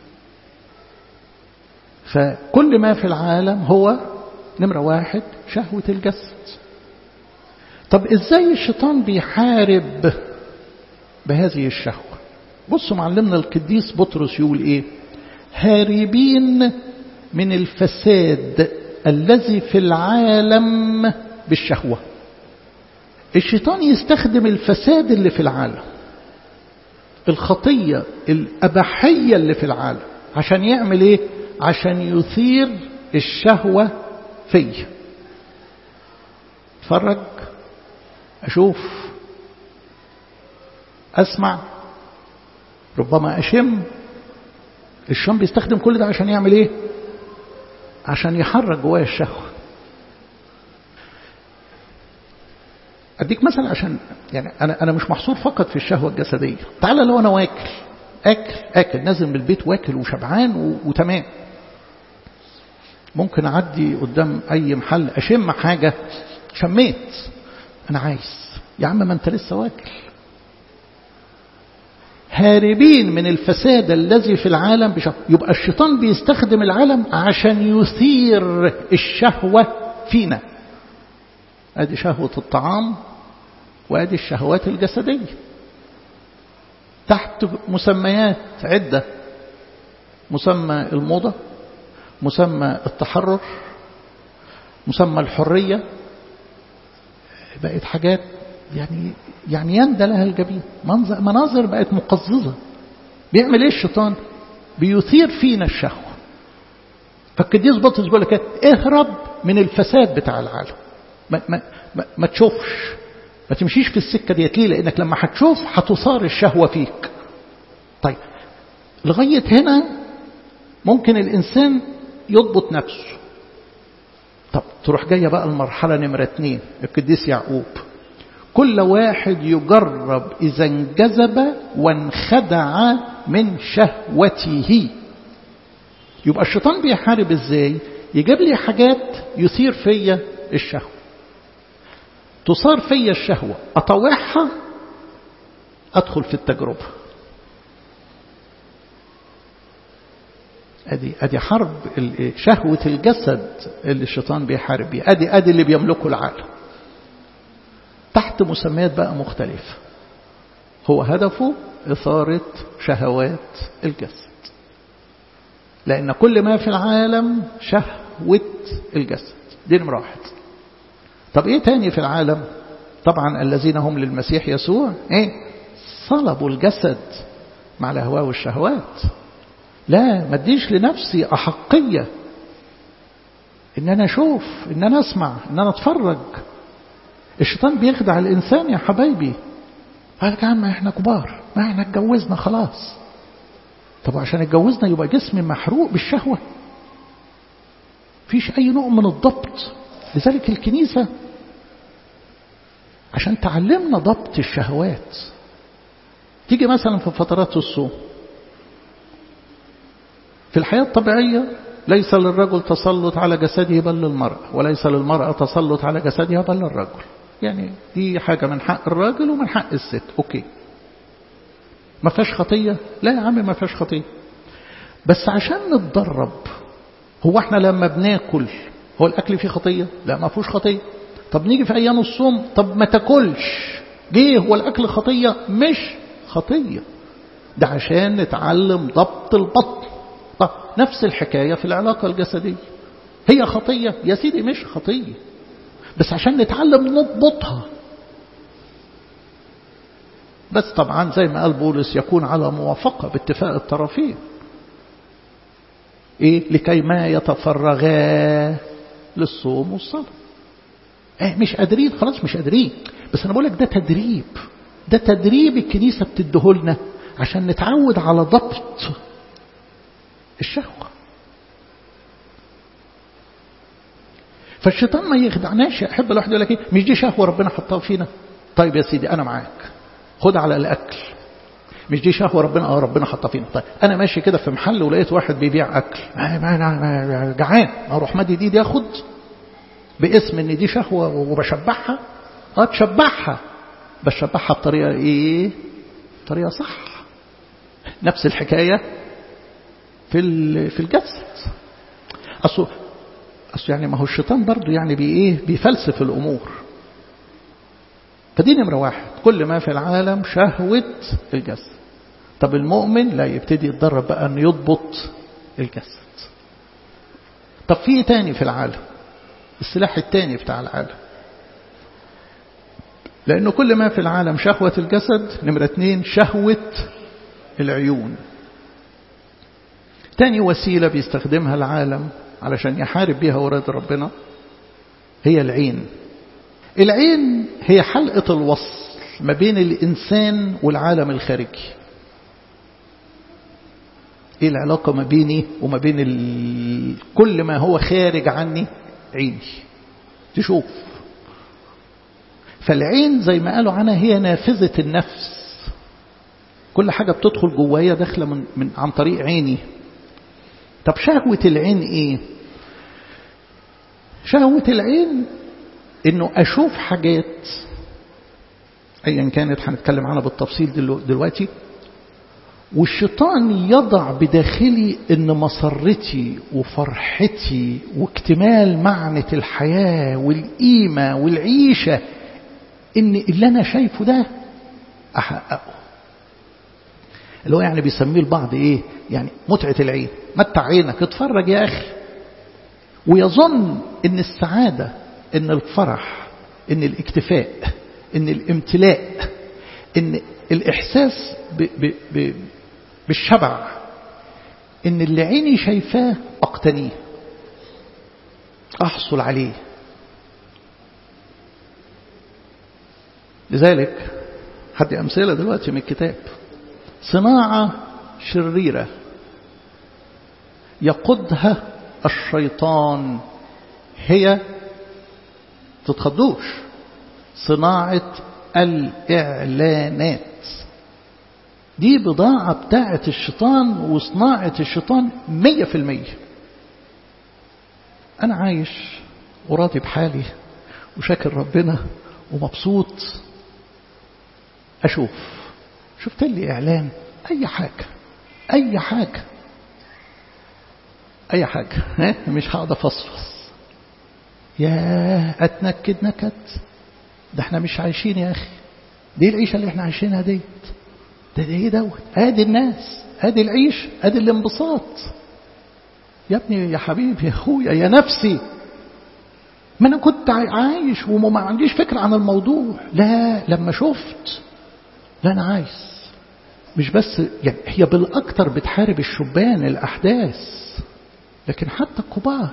فكل ما في العالم هو نمرة واحد شهوة الجسد طب ازاي الشيطان بيحارب بهذه الشهوة بصوا معلمنا القديس بطرس يقول ايه هاربين من الفساد الذي في العالم بالشهوة الشيطان يستخدم الفساد اللي في العالم الخطية الأبحية اللي في العالم عشان يعمل ايه عشان يثير الشهوة في اتفرج أشوف أسمع ربما أشم الشم بيستخدم كل ده عشان يعمل ايه عشان يحرك جواه الشهوة أديك مثل عشان يعني أنا أنا مش محصور فقط في الشهوة الجسدية تعال لو أنا واكل أكل أكل نازل من البيت واكل وشبعان وتمام ممكن أعدي قدام أي محل أشم حاجة شميت أنا عايز يا عم ما أنت لسه واكل هاربين من الفساد الذي في العالم بشهوة يبقى الشيطان بيستخدم العالم عشان يثير الشهوة فينا ادي شهوة الطعام وادي الشهوات الجسدية تحت مسميات عدة مسمى الموضة مسمى التحرر مسمى الحرية بقت حاجات يعني يعني يندى لها الجبين منظر مناظر بقت مقززة بيعمل ايه الشيطان بيثير فينا الشهوة فالقديس بطرس بيقول لك اهرب من الفساد بتاع العالم ما, ما, ما, ما تشوفش ما تمشيش في السكة ديت ليه لأنك لما هتشوف هتصار الشهوة فيك طيب لغاية هنا ممكن الإنسان يضبط نفسه طب تروح جاية بقى المرحلة نمرة اتنين القديس يعقوب كل واحد يجرب إذا انجذب وانخدع من شهوته يبقى الشيطان بيحارب ازاي يجيب لي حاجات يثير فيا الشهوة تصار فيا الشهوة أطوعها أدخل في التجربة ادي ادي حرب شهوة الجسد اللي الشيطان بيحارب بيه ادي ادي اللي بيملكه العالم تحت مسميات بقى مختلفة هو هدفه إثارة شهوات الجسد لأن كل ما في العالم شهوة الجسد دي نمرة واحد طب إيه تاني في العالم طبعا الذين هم للمسيح يسوع إيه صلبوا الجسد مع الأهواء والشهوات لا ما اديش لنفسي أحقية إن أنا أشوف إن أنا أسمع إن أنا أتفرج الشيطان بيخدع الإنسان يا حبايبي قال يا عم احنا كبار ما احنا اتجوزنا خلاص طب عشان اتجوزنا يبقى جسمي محروق بالشهوة فيش أي نوع من الضبط لذلك الكنيسة عشان تعلمنا ضبط الشهوات تيجي مثلا في فترات الصوم في الحياة الطبيعية ليس للرجل تسلط على جسده بل للمرأة وليس للمرأة تسلط على جسدها بل للرجل يعني دي حاجة من حق الراجل ومن حق الست أوكي ما فيهاش خطية لا يا عم ما فيهاش خطية بس عشان نتدرب هو احنا لما بناكل هو الأكل فيه خطية لا ما فيهوش خطية طب نيجي في أيام الصوم طب ما تاكلش جه هو الأكل خطية مش خطية ده عشان نتعلم ضبط البطن طب نفس الحكاية في العلاقة الجسدية هي خطية يا سيدي مش خطية بس عشان نتعلم نضبطها بس طبعا زي ما قال بولس يكون على موافقة باتفاق الطرفين ايه لكي ما يتفرغا للصوم والصلاة ايه مش قادرين خلاص مش قادرين بس انا بقول لك ده تدريب ده تدريب الكنيسة بتديهولنا عشان نتعود على ضبط الشهوة فالشيطان ما يخدعناش احب الواحد يقول لك ايه مش دي شهوه ربنا حطها فينا طيب يا سيدي انا معاك خد على الاكل مش دي شهوه ربنا اه ربنا حطها فينا طيب انا ماشي كده في محل ولقيت واحد بيبيع اكل جعان اروح مادي دي ياخد باسم ان دي شهوه وبشبعها اه تشبعها بشبعها بطريقه ايه طريقه صح نفس الحكايه في في الجسد اصل اصل يعني ما هو الشيطان برضه يعني بي ايه بيفلسف الامور فدي نمره واحد كل ما في العالم شهوه الجسد طب المؤمن لا يبتدي يتدرب بقى انه يضبط الجسد طب في ايه تاني في العالم السلاح التاني بتاع العالم لأنه كل ما في العالم شهوة الجسد نمرة اتنين شهوة العيون تاني وسيلة بيستخدمها العالم علشان يحارب بيها أولاد ربنا هي العين العين هي حلقة الوصل ما بين الإنسان والعالم الخارجي ايه العلاقة ما بيني وما بين ال... كل ما هو خارج عني عيني تشوف فالعين زي ما قالوا عنها هي نافذة النفس كل حاجة بتدخل جوايا داخلة من, من عن طريق عيني طب شهوة العين ايه شهوة العين انه اشوف حاجات ايا كانت هنتكلم عنها بالتفصيل دلوقتي والشيطان يضع بداخلي ان مسرتي وفرحتي واكتمال معنى الحياة والقيمة والعيشة ان اللي انا شايفه ده احققه اللي هو يعني بيسميه البعض ايه يعني متعة العين متع عينك اتفرج يا اخي ويظن ان السعادة ان الفرح ان الاكتفاء ان الامتلاء ان الاحساس ب ب ب بالشبع ان اللي عيني شايفاه اقتنيه احصل عليه لذلك هدي امثله دلوقتي من الكتاب صناعه شريره يقودها الشيطان هي تتخضوش صناعه الاعلانات دي بضاعة بتاعة الشيطان وصناعة الشيطان مية في المية أنا عايش وراضي بحالي وشاكر ربنا ومبسوط أشوف شفت لي إعلان أي حاجة أي حاجة أي حاجة ها؟ مش هقعد أفصفص يا أتنكد نكد ده احنا مش عايشين يا أخي دي العيشة اللي احنا عايشينها ديت ده ده ايه دوت ادي الناس ادي العيش ادي الانبساط يا ابني يا حبيبي يا اخويا يا نفسي ما انا كنت عايش وما عنديش فكرة عن الموضوع لا لما شفت لا انا عايز مش بس يعني هي بالاكتر بتحارب الشبان الاحداث لكن حتى الكبار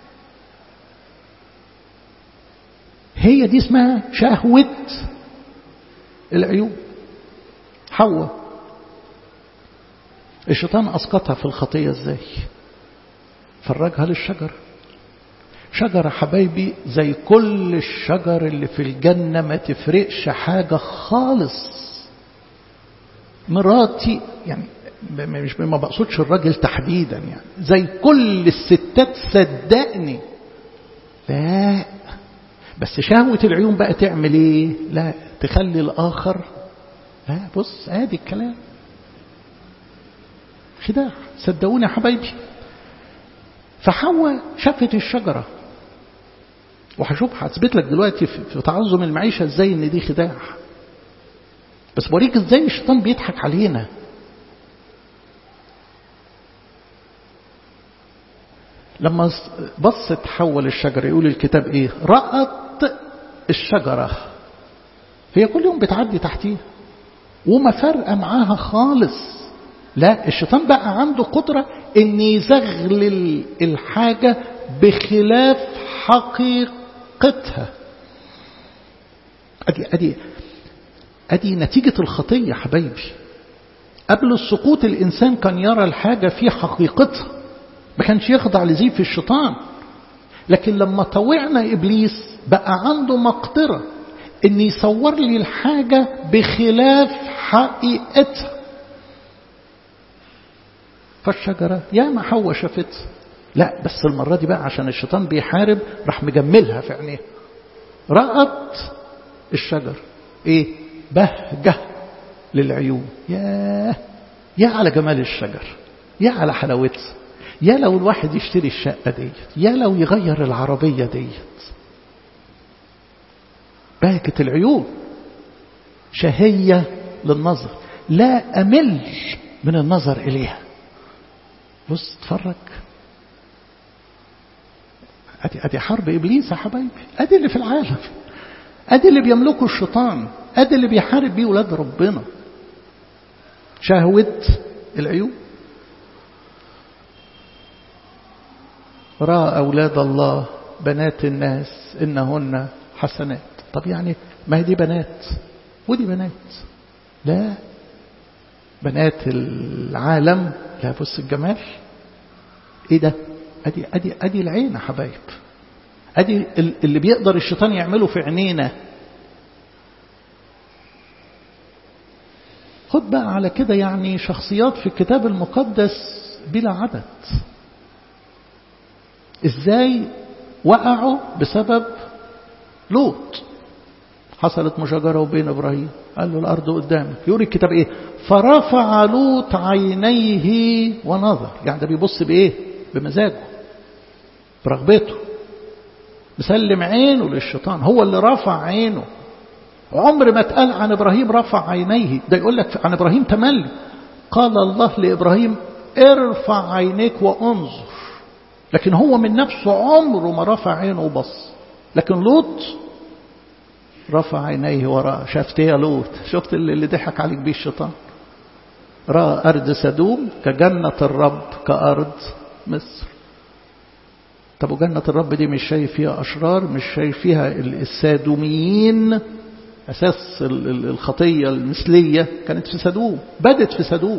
هي دي اسمها شهوة العيون حواء الشيطان أسقطها في الخطية ازاي فرجها للشجرة شجرة حبايبي زي كل الشجر اللي في الجنة ما تفرقش حاجة خالص مراتي يعني مش ما بقصدش الراجل تحديدا يعني زي كل الستات صدقني لا بس شهوة العيون بقى تعمل ايه لا تخلي الآخر لا بص ادي الكلام خداع صدقوني يا حبايبي فحواء شافت الشجرة وهشوف هثبت لك دلوقتي في تعظم المعيشة ازاي ان دي خداع بس بوريك ازاي الشيطان بيضحك علينا لما بصت حول الشجرة يقول الكتاب ايه رأت الشجرة هي كل يوم بتعدي تحتيها وما فارقه معاها خالص لا الشيطان بقى عنده قدرة ان يزغلل الحاجة بخلاف حقيقتها ادي ادي ادي نتيجة الخطية حبايبي قبل السقوط الانسان كان يرى الحاجة في حقيقتها ما كانش يخضع لزيف الشيطان لكن لما طوعنا ابليس بقى عنده مقدره ان يصور لي الحاجة بخلاف حقيقتها فالشجرة يا ما حواء شافتها لا بس المرة دي بقى عشان الشيطان بيحارب راح مجملها في عينيها رأت الشجر ايه بهجة للعيون يا يا على جمال الشجر يا على حلاوتها يا لو الواحد يشتري الشقة ديت يا لو يغير العربية ديت بهجة العيون شهية للنظر لا أمل من النظر إليها بص اتفرج أدي, أدي حرب إبليس يا حبايبي أدي اللي في العالم أدي اللي بيملكه الشيطان أدي اللي بيحارب بيه ولاد ربنا شهوة العيون رأى أولاد الله بنات الناس إنهن حسنات طب يعني ما هي دي بنات ودي بنات لا بنات العالم لا بص الجمال ايه ده ادي ادي ادي العين يا حبايب ادي اللي بيقدر الشيطان يعمله في عينينا خد بقى على كده يعني شخصيات في الكتاب المقدس بلا عدد ازاي وقعوا بسبب لوط حصلت مشاجرة بين إبراهيم قال له الأرض قدامك يقول الكتاب إيه فرفع لوط عينيه ونظر يعني ده بيبص بإيه بمزاجه برغبته مسلم عينه للشيطان هو اللي رفع عينه عمر ما اتقال عن إبراهيم رفع عينيه ده يقول لك عن إبراهيم تملي قال الله لإبراهيم ارفع عينيك وانظر لكن هو من نفسه عمره ما رفع عينه وبص لكن لوط رفع عينيه وراء شفت يا لوط شفت اللي ضحك عليك بيه الشيطان رأى أرض سدوم كجنة الرب كأرض مصر طب وجنة الرب دي مش شايف فيها أشرار مش شايف فيها السادوميين أساس الخطية المثلية كانت في سدوم بدت في سدوم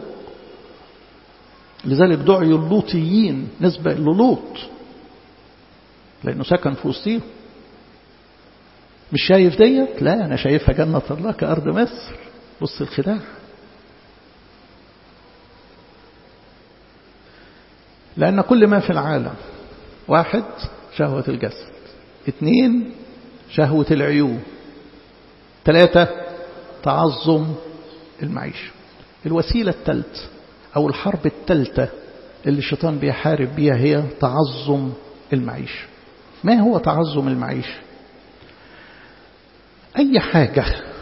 لذلك دعيوا اللوطيين نسبة للوط لأنه سكن في وسطهم مش شايف ديت لا أنا شايفها جنة الله كأرض مصر بص الخداع لأن كل ما في العالم واحد شهوة الجسد اثنين شهوة العيون ثلاثة تعظم المعيشة الوسيلة الثالثة أو الحرب الثالثة اللي الشيطان بيحارب بيها هي تعظم المعيشة ما هو تعظم المعيشة أي حاجة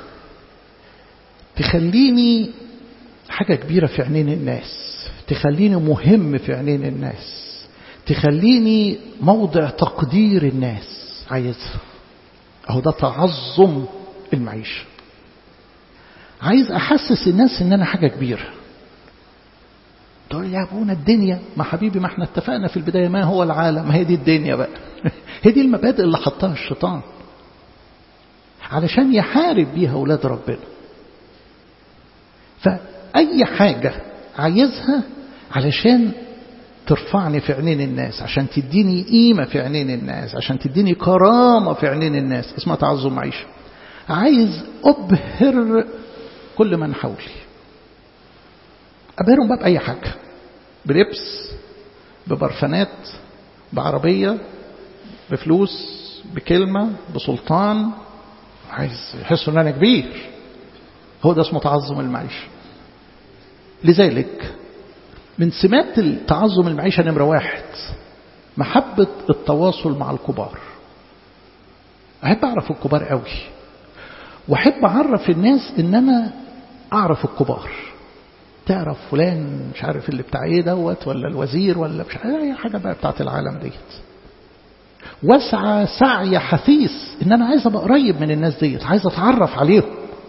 تخليني حاجة كبيرة في عينين الناس تخليني مهم في عينين الناس تخليني موضع تقدير الناس عايزها أهو ده تعظم المعيشة عايز أحسس الناس إن أنا حاجة كبيرة تقول يا أبونا الدنيا ما حبيبي ما احنا اتفقنا في البداية ما هو العالم ما هي دي الدنيا بقى هي دي المبادئ اللي حطها الشيطان علشان يحارب بيها أولاد ربنا فأي حاجة عايزها علشان ترفعني في عينين الناس عشان تديني قيمة في عينين الناس عشان تديني كرامة في عينين الناس اسمها تعظم معيشة عايز أبهر كل من حولي أبهرهم بقى بأي حاجة بلبس ببرفانات بعربية بفلوس بكلمة بسلطان عايز يحسوا ان انا كبير هو ده اسمه تعظم المعيشة لذلك من سمات تعظم المعيشة نمرة واحد محبة التواصل مع الكبار أحب أعرف الكبار قوي وأحب أعرف الناس إن أنا أعرف الكبار تعرف فلان مش عارف اللي بتاع ايه دوت ولا الوزير ولا مش عارف اي حاجة بقى بتاعت العالم ديت واسعى سعي حثيث ان انا عايز ابقى قريب من الناس ديت عايز اتعرف عليهم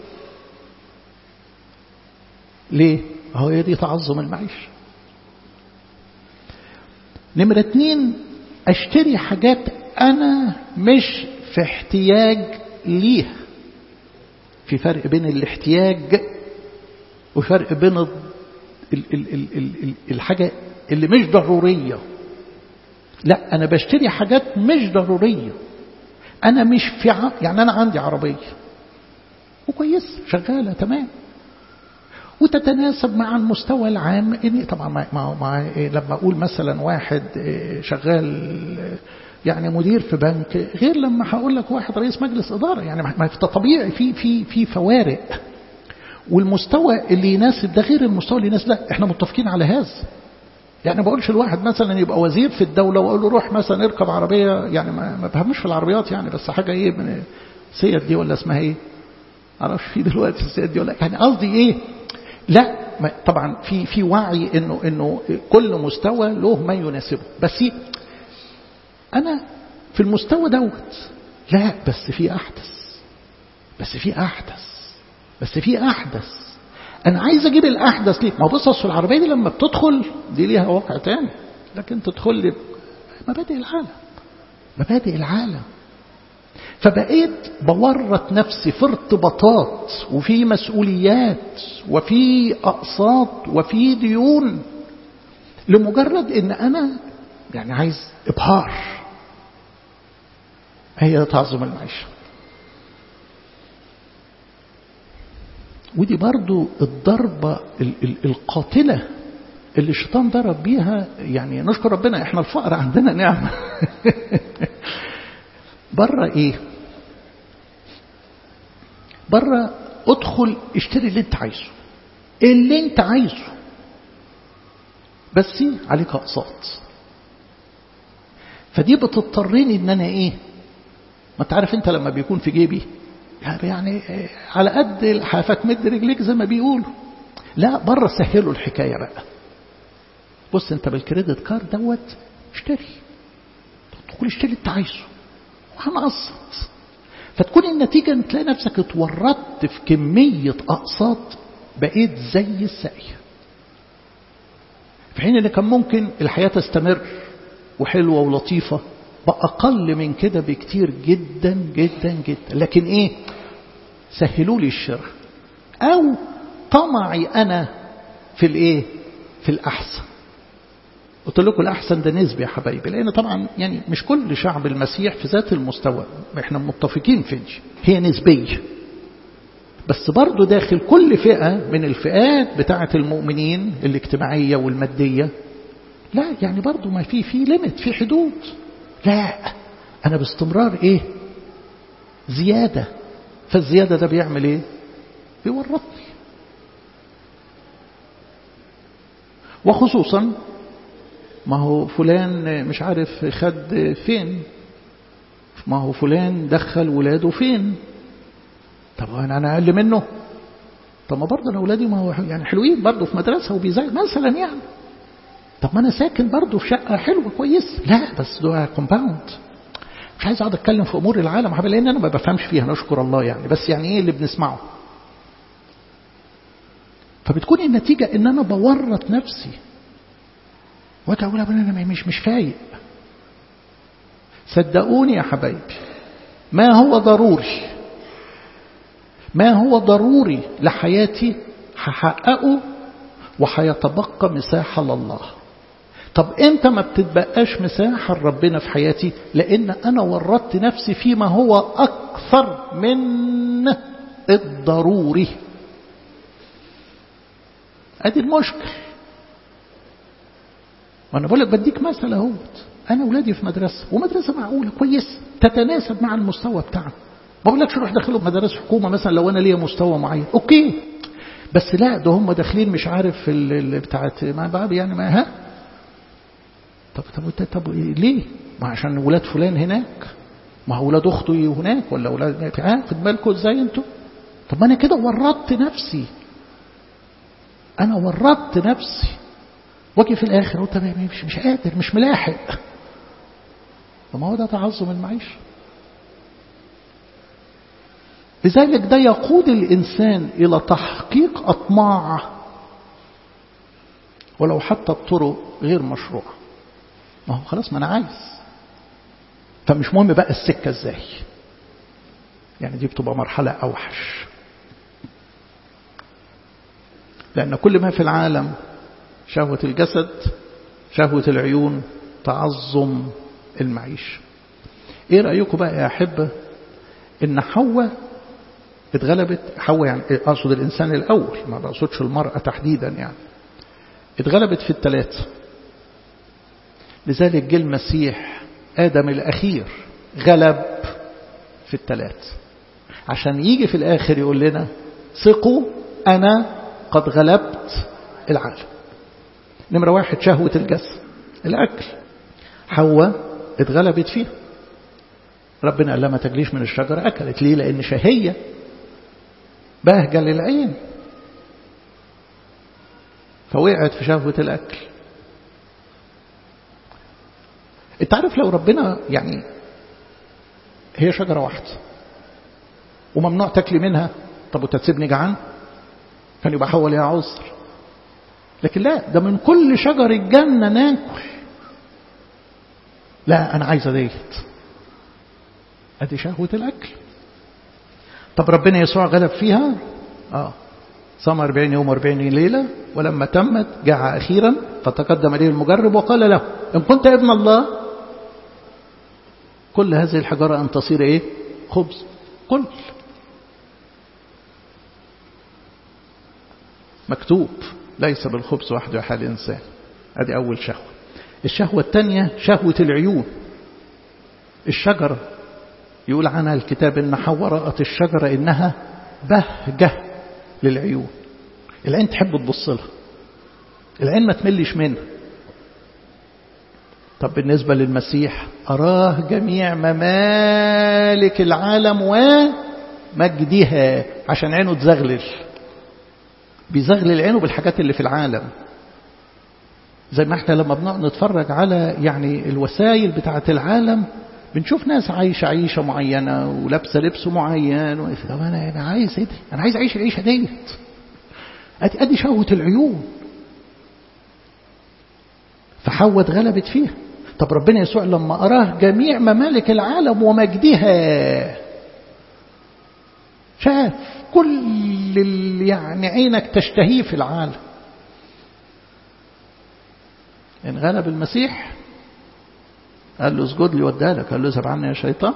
ليه هو هي دي تعظم المعيشة نمرة اتنين اشتري حاجات انا مش في احتياج ليها في فرق بين الاحتياج وفرق بين ال ال ال ال ال الحاجة اللي مش ضرورية لا أنا بشتري حاجات مش ضرورية أنا مش في ع... يعني أنا عندي عربية وكويس شغالة تمام وتتناسب مع المستوى العام إني طبعا مع, مع, مع لما أقول مثلا واحد شغال يعني مدير في بنك غير لما هقول لك واحد رئيس مجلس إدارة يعني ما طبيعي في في في فوارق والمستوى اللي يناسب ده غير المستوى اللي يناسب لا احنا متفقين على هذا يعني ما بقولش الواحد مثلا يبقى وزير في الدولة واقول له روح مثلا اركب عربية يعني ما, ما بفهمش في العربيات يعني بس حاجة ايه من سيد دي ولا اسمها ايه معرفش في دلوقتي السيد دي ولا يعني قصدي ايه لا طبعا في في وعي انه انه كل مستوى له ما يناسبه بس انا في المستوى دوت لا بس في احدث بس في احدث بس في أحدث أنا عايز أجيب الأحدث ليه ما بص أصل العربية دي لما بتدخل دي ليها واقع تاني لكن تدخل لي مبادئ العالم مبادئ العالم فبقيت بورط نفسي في ارتباطات وفي مسؤوليات وفي أقساط وفي ديون لمجرد ان انا يعني عايز ابهار هي تعظم المعيشه ودي برضو الضربة القاتلة اللي الشيطان ضرب بيها يعني نشكر ربنا احنا الفقر عندنا نعمة بره ايه بره ادخل اشتري اللي انت عايزه اللي انت عايزه بس عليك اقساط فدي بتضطرني ان انا ايه ما انت عارف انت لما بيكون في جيبي يعني على قد الحافة مد رجليك زي ما بيقولوا لا بره سهلوا الحكاية بقى بص انت بالكريدت كارد دوت اشتري تقول اشتري انت عايزه وهنقسط فتكون النتيجة ان تلاقي نفسك اتورطت في كمية اقساط بقيت زي السقي في حين ان كان ممكن الحياة تستمر وحلوة ولطيفة بأقل من كده بكتير جدا جدا جدا لكن ايه سهلوا لي الشراء او طمعي انا في الايه في الاحسن قلت لكم الاحسن ده نسبي يا حبايبي لان طبعا يعني مش كل شعب المسيح في ذات المستوى احنا متفقين في دي هي نسبيه بس برضه داخل كل فئة من الفئات بتاعة المؤمنين الاجتماعية والمادية لا يعني برضه ما في في ليميت في حدود لا أنا باستمرار إيه زيادة فالزيادة ده بيعمل إيه بيورطني وخصوصا ما هو فلان مش عارف خد فين ما هو فلان دخل ولاده فين طب انا اقل منه طب ما برضه انا اولادي ما هو يعني حلوين برضه في مدرسه وبيزاي مثلا يعني طب ما انا ساكن برضه في شقه حلوه كويس لا بس ده كومباوند مش عايز اقعد اتكلم في امور العالم حبيبي لان انا ما بفهمش فيها نشكر الله يعني بس يعني ايه اللي بنسمعه فبتكون النتيجه ان انا بورط نفسي وتقول انا مش مش فايق صدقوني يا حبايبي ما هو ضروري ما هو ضروري لحياتي هحققه وهيتبقى مساحة لله طب امتى ما بتتبقاش مساحة لربنا في حياتي لان انا ورطت نفسي فيما هو اكثر من الضروري ادي المشكل وانا بقول لك بديك مثل اهوت انا اولادي في مدرسه ومدرسه معقوله كويسه تتناسب مع المستوى بتاعنا ما بقولكش روح داخلهم مدارس حكومه مثلا لو انا ليا مستوى معين اوكي بس لا ده هم داخلين مش عارف في اللي بتاعت ما بقى يعني ما ها طب طب طب ليه؟ ما عشان ولاد فلان هناك ما هو ولاد اخته هناك ولا ولاد ها خد بالكم ازاي انتوا؟ طب ما انا كده ورطت نفسي انا ورطت نفسي واجي في الاخر قلت مش مش قادر مش ملاحق وما هو ده تعظم المعيشه لذلك ده يقود الإنسان إلى تحقيق أطماع ولو حتى الطرق غير مشروعة ما هو خلاص ما أنا عايز فمش مهم بقى السكة إزاي يعني دي بتبقى مرحلة أوحش لأن كل ما في العالم شهوة الجسد شهوة العيون تعظم المعيشة ايه رأيكم بقى يا أحبة ان حواء اتغلبت حواء يعني اقصد الانسان الاول ما بقصدش المرأة تحديدا يعني اتغلبت في الثلاثة لذلك جه المسيح آدم الأخير غلب في الثلاث عشان يجي في الآخر يقول لنا ثقوا أنا قد غلبت العالم نمرة واحد شهوة الجسد الأكل حواء اتغلبت فيه ربنا قال لها ما تجليش من الشجرة أكلت ليه لأن شهية بهجة للعين فوقعت في شهوة الأكل انت عارف لو ربنا يعني هي شجرة واحدة وممنوع تاكلي منها طب وتسيبني جعان كان يبقى حول يا عذر لكن لا ده من كل شجر الجنة ناكل لا أنا عايزة ديت أدي شهوة الأكل طب ربنا يسوع غلب فيها آه صام 40 يوم 40 ليلة ولما تمت جاع أخيرا فتقدم إليه المجرب وقال له إن كنت ابن الله كل هذه الحجارة أن تصير إيه خبز كل مكتوب ليس بالخبز وحده حال إنسان هذه أول شهوة الشهوة الثانية شهوة العيون الشجرة يقول عنها الكتاب إن حواء رأت الشجرة إنها بهجة للعيون العين تحب تبص لها العين ما تملش منها طب بالنسبة للمسيح أراه جميع ممالك العالم ومجدها عشان عينه تزغلل بيزغلل عينه بالحاجات اللي في العالم زي ما احنا لما بنقعد نتفرج على يعني الوسائل بتاعة العالم بنشوف ناس عايشة عيشة معينة ولابسة لبس معين طب أنا أنا عايز إيه دي؟ أنا عايز أعيش العيشة ديت أدي أدي شهوة العيون فحواء اتغلبت فيها طب ربنا يسوع لما أراه جميع ممالك العالم ومجدها شاف كل اللي يعني عينك تشتهيه في العالم إن غلب المسيح قال له اسجد لي وديها لك قال له اذهب عني يا شيطان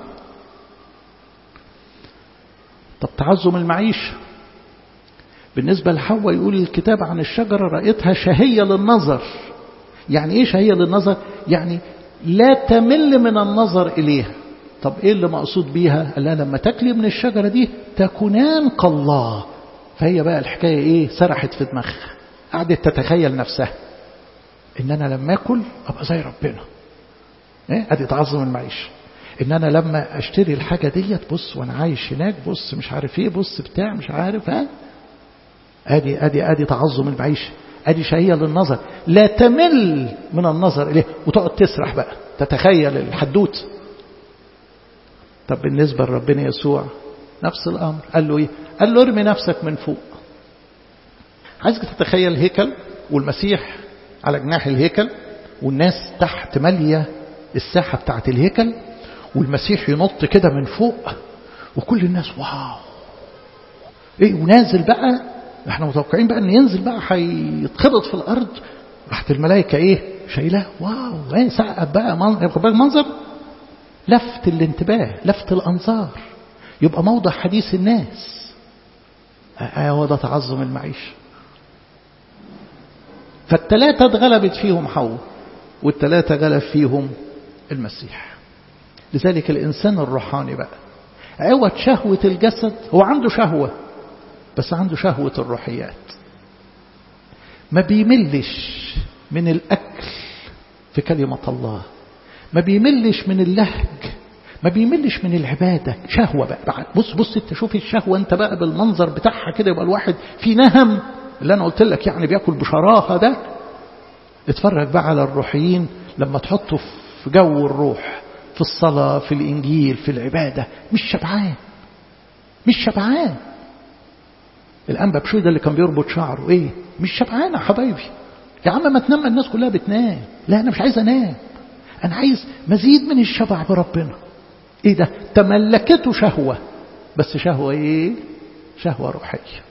طب تعظم المعيشة بالنسبة لحواء يقول الكتاب عن الشجرة رأيتها شهية للنظر يعني ايه شهية للنظر يعني لا تمل من النظر إليها طب ايه اللي مقصود بيها قال لها لما تاكلي من الشجرة دي تكونان كالله فهي بقى الحكاية ايه سرحت في دماغها قعدت تتخيل نفسها ان انا لما اكل ابقى زي ربنا ايه ادي تعظم المعيشه ان انا لما اشتري الحاجه ديت بص وانا عايش هناك بص مش عارف ايه بص بتاع مش عارف ها ادي ادي ادي تعظم المعيشه ادي شهيه للنظر لا تمل من النظر اليه وتقعد تسرح بقى تتخيل الحدوت طب بالنسبه لربنا يسوع نفس الامر قال له ايه قال له ارمي نفسك من فوق عايزك تتخيل هيكل والمسيح على جناح الهيكل والناس تحت ماليه الساحه بتاعت الهيكل والمسيح ينط كده من فوق وكل الناس واو ايه ونازل بقى احنا متوقعين بقى ان ينزل بقى هيتخبط في الارض راحت الملائكه ايه شايلاه واو ايه سقف بقى منظر منظر لفت الانتباه لفت الانظار يبقى موضع حديث الناس هو ده تعظم المعيشه فالثلاثه اتغلبت فيهم حواء والثلاثه غلب فيهم المسيح لذلك الإنسان الروحاني بقى عوض شهوة الجسد هو عنده شهوة بس عنده شهوة الروحيات ما بيملش من الأكل في كلمة الله ما بيملش من اللهج ما بيملش من العبادة شهوة بقى بص بص انت شوف الشهوة انت بقى بالمنظر بتاعها كده يبقى الواحد في نهم اللي انا قلت لك يعني بياكل بشراهة ده اتفرج بقى على الروحيين لما تحطه في جو الروح في الصلاة في الإنجيل في العبادة مش شبعان مش شبعان الأنبا بشوي ده اللي كان بيربط شعره إيه مش شبعان يا حبايبي يا عم ما تنام الناس كلها بتنام لا أنا مش عايز أنام أنا عايز مزيد من الشبع بربنا إيه ده تملكته شهوة بس شهوة إيه شهوة روحية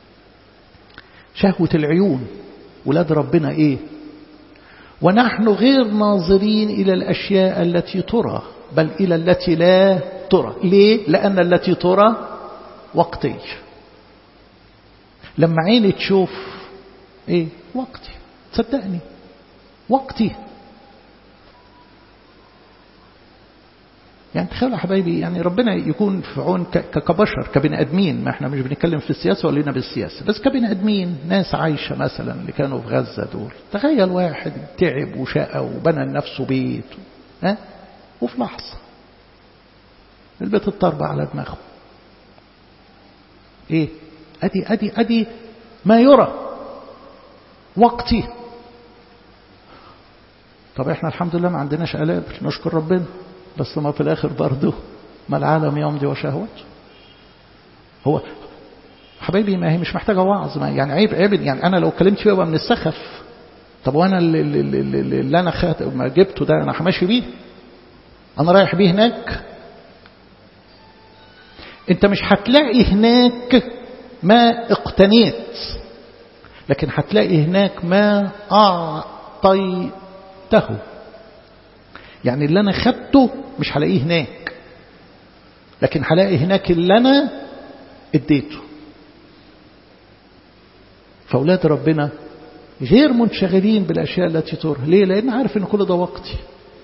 شهوة العيون ولاد ربنا إيه ونحن غير ناظرين إلى الأشياء التي ترى بل إلى التي لا ترى ليه؟ لأن التي ترى وقتي لما عيني تشوف إيه؟ وقتي صدقني وقتي يعني تخيلوا يا حبايبي يعني ربنا يكون في عون كبشر كبني ادمين ما احنا مش بنتكلم في السياسه ولا بالسياسه بس كبني ادمين ناس عايشه مثلا اللي كانوا في غزه دول تخيل واحد تعب وشقى وبنى لنفسه بيت ها وفي لحظه البيت اتطرب على دماغه ايه ادي ادي ادي ما يرى وقتي طب احنا الحمد لله ما عندناش آلام نشكر ربنا بس ما في الآخر برضه ما العالم يمضي وشهوته هو حبايبي ما هي مش محتاجة وعظ ما يعني عيب عيب يعني أنا لو اتكلمت فيها من السخف طب وأنا اللي, اللي, اللي, اللي أنا خات ما جبته ده أنا ماشي بيه أنا رايح بيه هناك أنت مش هتلاقي هناك ما اقتنيت لكن هتلاقي هناك ما أعطيته يعني اللي أنا خدته مش هلاقيه هناك لكن هلاقي هناك اللي أنا اديته فأولاد ربنا غير منشغلين بالأشياء التي ترى ليه؟ لأن عارف أن كل ده وقتي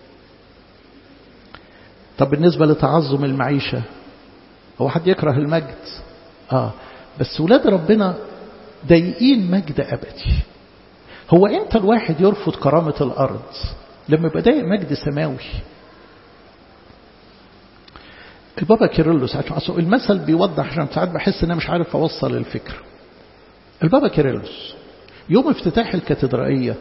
طب بالنسبة لتعظم المعيشة هو حد يكره المجد آه بس ولاد ربنا ضايقين مجد أبدي هو امتى الواحد يرفض كرامة الأرض لما يبقى ضايق مجد سماوي البابا كيرلس عشان المثل بيوضح عشان ساعات بحس ان انا مش عارف اوصل الفكره البابا كيرلس يوم افتتاح الكاتدرائيه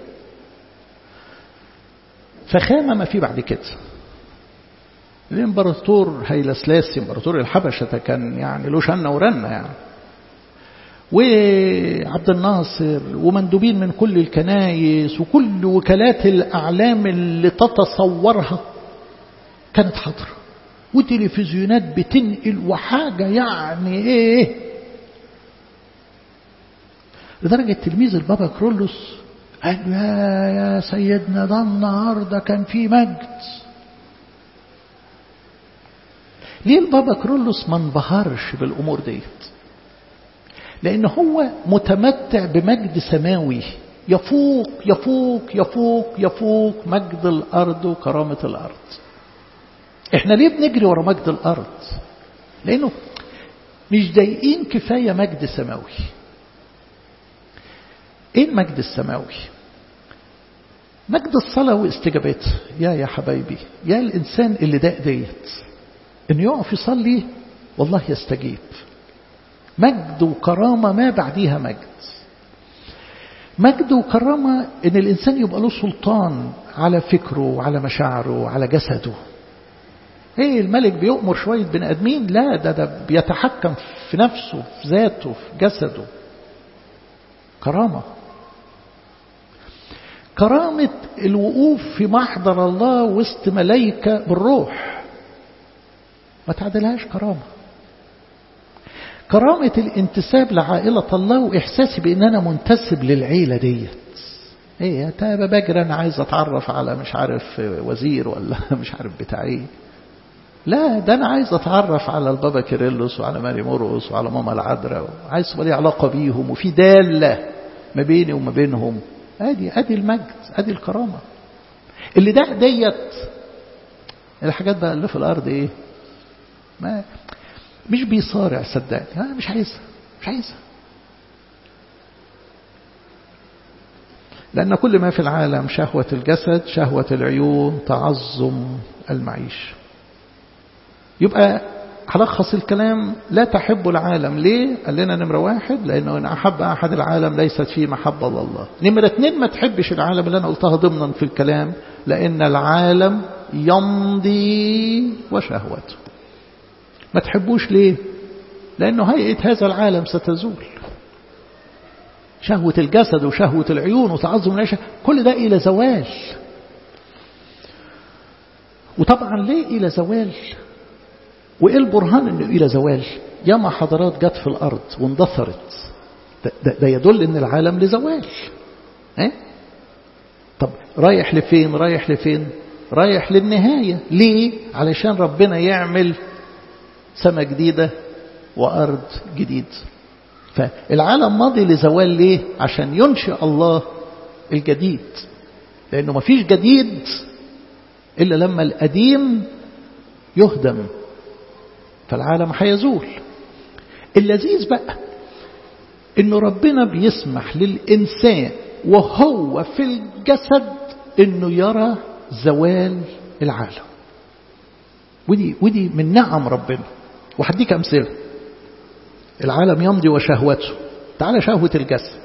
فخامه ما في بعد كده الامبراطور هيلا سلاسي امبراطور الحبشه ده كان يعني له شنه ورنه يعني وعبد الناصر ومندوبين من كل الكنايس وكل وكالات الأعلام اللي تتصورها كانت حاضرة وتلفزيونات بتنقل وحاجة يعني ايه لدرجة تلميذ البابا كرولوس قال يا يا سيدنا ده النهارده كان في مجد ليه البابا كرولوس ما انبهرش بالامور ديت لأن هو متمتع بمجد سماوي يفوق يفوق يفوق يفوق مجد الأرض وكرامة الأرض احنا ليه بنجري ورا مجد الأرض لأنه مش ضايقين كفاية مجد سماوي ايه المجد السماوي مجد الصلاة واستجابتها يا يا حبايبي يا الإنسان اللي داق ديت إنه يقف يصلي والله يستجيب مجد وكرامة ما بعديها مجد مجد وكرامة إن الإنسان يبقى له سلطان على فكره وعلى مشاعره وعلى جسده ايه الملك بيؤمر شوية بني آدمين لا ده ده بيتحكم في نفسه في ذاته في جسده كرامة كرامة الوقوف في محضر الله وسط ملايكة بالروح ما تعدلهاش كرامة كرامة الانتساب لعائلة الله وإحساسي بأن أنا منتسب للعيلة ديت ايه تابا بجري أنا عايز أتعرف على مش عارف وزير ولا مش عارف بتاع ايه لا ده أنا عايز أتعرف على البابا كيرلس وعلى ماري مرقس وعلى ماما العذراء عايز يبقى لي علاقة بيهم وفي دالة ما بيني وما بينهم ادي ادي المجد ادي الكرامة اللي ده ديت الحاجات بقى اللي في الأرض ايه ما مش بيصارع صدقني انا مش عايزها مش عايزها لأن كل ما في العالم شهوة الجسد شهوة العيون تعظم المعيش يبقى هلخص الكلام لا تحب العالم ليه قال لنا نمرة واحد لأنه إن أحب أحد العالم ليست فيه محبة لله نمرة اتنين ما تحبش العالم اللي أنا قلتها ضمنا في الكلام لأن العالم يمضي وشهوته ما تحبوش ليه لأنه هيئة هذا العالم ستزول شهوة الجسد وشهوة العيون وتعظم العيشة كل ده إلى زوال وطبعا ليه إلى زوال وإيه البرهان أنه إلى زوال ياما حضارات جت في الأرض واندثرت ده, ده, ده يدل أن العالم لزوال اه؟ طب رايح لفين رايح لفين رايح للنهاية ليه علشان ربنا يعمل سماء جديدة وأرض جديد فالعالم ماضي لزوال ليه عشان ينشئ الله الجديد لأنه ما فيش جديد إلا لما القديم يهدم فالعالم هيزول اللذيذ بقى انه ربنا بيسمح للإنسان وهو في الجسد انه يرى زوال العالم ودي, ودي من نعم ربنا وهديك أمثلة العالم يمضي وشهوته تعالى شهوة الجسد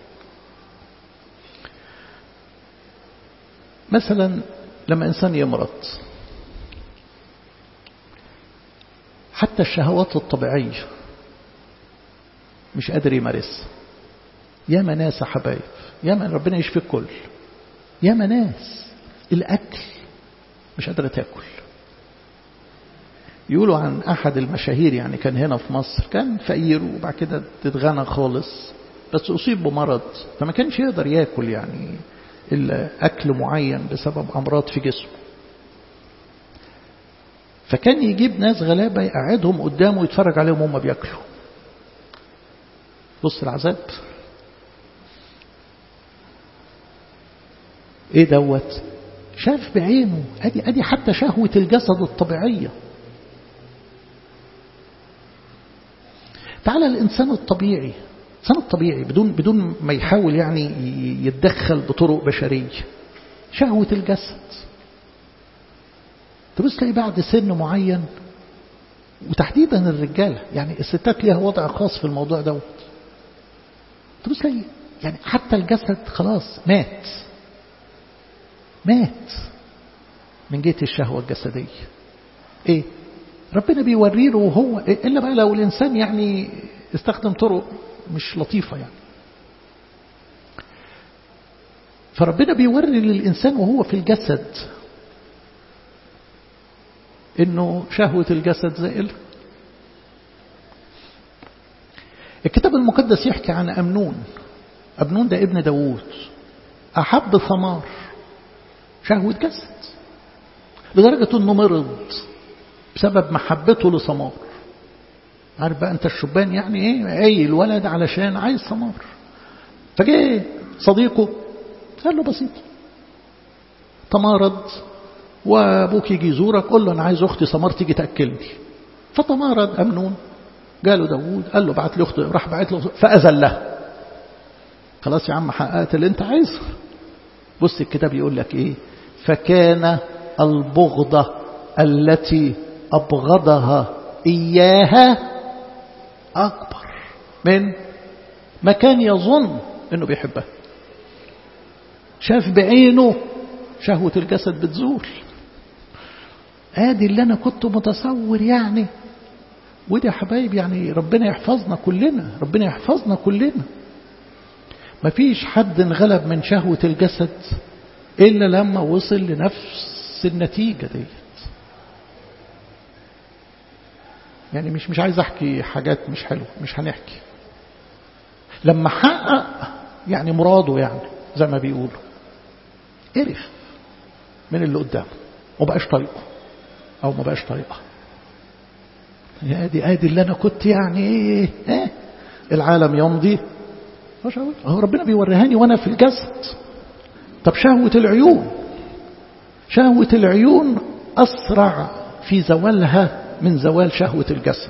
مثلا لما إنسان يمرض حتى الشهوات الطبيعية مش قادر يمارسها يا ناس حبايب يا من ربنا يشفي الكل يا ناس الأكل مش قادرة تاكل يقولوا عن أحد المشاهير يعني كان هنا في مصر كان فقير وبعد كده تتغنى خالص بس أصيب بمرض فما كانش يقدر ياكل يعني إلا أكل معين بسبب أمراض في جسمه فكان يجيب ناس غلابة يقعدهم قدامه يتفرج عليهم وهم بياكلوا بص العذاب ايه دوت شاف بعينه ادي ادي حتى شهوة الجسد الطبيعية تعالى الإنسان الطبيعي الإنسان الطبيعي بدون بدون ما يحاول يعني يتدخل بطرق بشرية شهوة الجسد تبص تلاقي بعد سن معين وتحديدا الرجالة يعني الستات ليها وضع خاص في الموضوع دوت تبص تلاقي يعني حتى الجسد خلاص مات مات من جهة الشهوة الجسدية ايه ربنا بيوري له وهو إلا بقى لو الإنسان يعني استخدم طرق مش لطيفة يعني فربنا بيوري للإنسان وهو في الجسد إنه شهوة الجسد زائل الكتاب المقدس يحكي عن أمنون أمنون ده ابن داوود أحب ثمار شهوة جسد لدرجة أنه مرض بسبب محبته لثمار عارف بقى أنت الشبان يعني إيه أي الولد علشان عايز ثمار فجاء صديقه قال له بسيط تمارض وابوك يجي يزورك قول له انا عايز اختي سمار تيجي تاكلني فتمارض امنون جاله داوود قال له بعت لي اختي راح بعت له فاذلها خلاص يا عم حققت اللي انت عايزه بص الكتاب يقول لك ايه فكان البغضة التي أبغضها إياها أكبر من ما كان يظن أنه بيحبها شاف بعينه شهوة الجسد بتزول ادي اللي انا كنت متصور يعني ودي يا حبايب يعني ربنا يحفظنا كلنا ربنا يحفظنا كلنا مفيش حد انغلب من شهوة الجسد إلا لما وصل لنفس النتيجة ديت يعني مش مش عايز أحكي حاجات مش حلوة مش هنحكي لما حقق يعني مراده يعني زي ما بيقولوا قرف من اللي قدامه وبقاش طريقه أو ما بقاش طريقه يا ادي ادي اللي انا كنت يعني ايه, إيه؟ العالم يمضي هو ربنا بيوريهاني وانا في الجسد طب شهوة العيون شهوة العيون أسرع في زوالها من زوال شهوة الجسد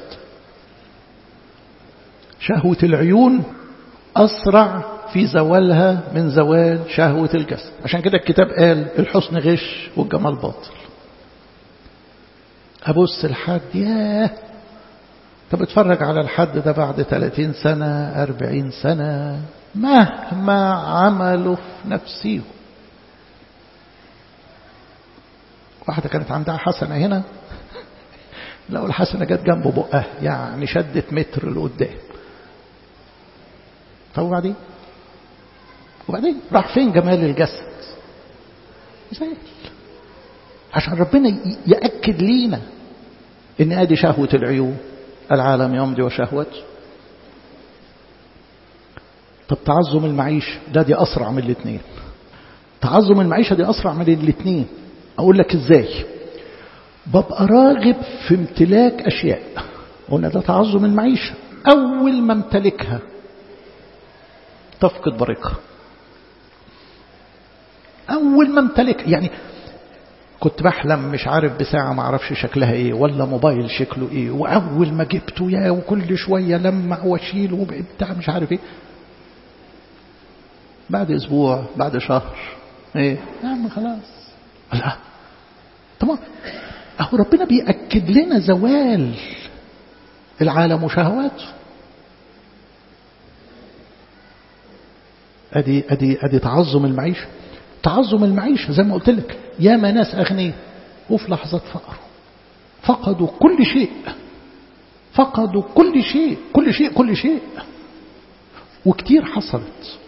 شهوة العيون أسرع في زوالها من زوال شهوة الجسد عشان كده الكتاب قال الحسن غش والجمال باطل أبص الحد ياه طب اتفرج على الحد ده بعد 30 سنة 40 سنة مهما عملوا في نفسيهم واحدة كانت عندها حسنة هنا لو الحسنة جت جنب بقها يعني شدت متر لقدام طب وبعدين وبعدين راح فين جمال الجسد زال عشان ربنا يأكد لينا ان ادي شهوة العيون العالم يمضي وشهوته طب تعظم المعيشة ده دي أسرع من الاثنين تعظم المعيشة دي أسرع من الاثنين أقول لك إزاي ببقى راغب في امتلاك أشياء قلنا ده تعظم المعيشة أول ما امتلكها تفقد بريقها أول ما امتلكها يعني كنت بحلم مش عارف بساعة ما اعرفش شكلها ايه ولا موبايل شكله ايه واول ما جبته يا وكل شوية لمع واشيل وبتاع مش عارف ايه بعد اسبوع بعد شهر ايه يا عم خلاص لا طبعا اهو ربنا بيأكد لنا زوال العالم وشهواته ادي ادي ادي تعظم المعيشه تعظم المعيشه زي ما قلت لك ياما ناس اغنياء وفي لحظه فقر فقدوا كل شيء فقدوا كل شيء كل شيء كل شيء وكتير حصلت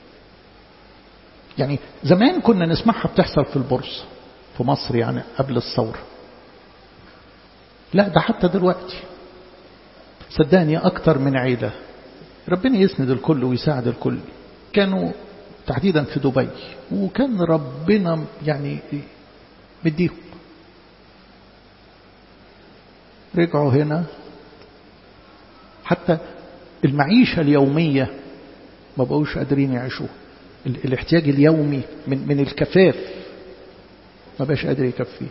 يعني زمان كنا نسمعها بتحصل في البورصة في مصر يعني قبل الثورة لا ده حتى دلوقتي صدقني أكتر من عيلة ربنا يسند الكل ويساعد الكل كانوا تحديدا في دبي وكان ربنا يعني مديهم رجعوا هنا حتى المعيشة اليومية ما بقوش قادرين يعيشوها الاحتياج اليومي من من الكفاف ما بقاش قادر يكفيه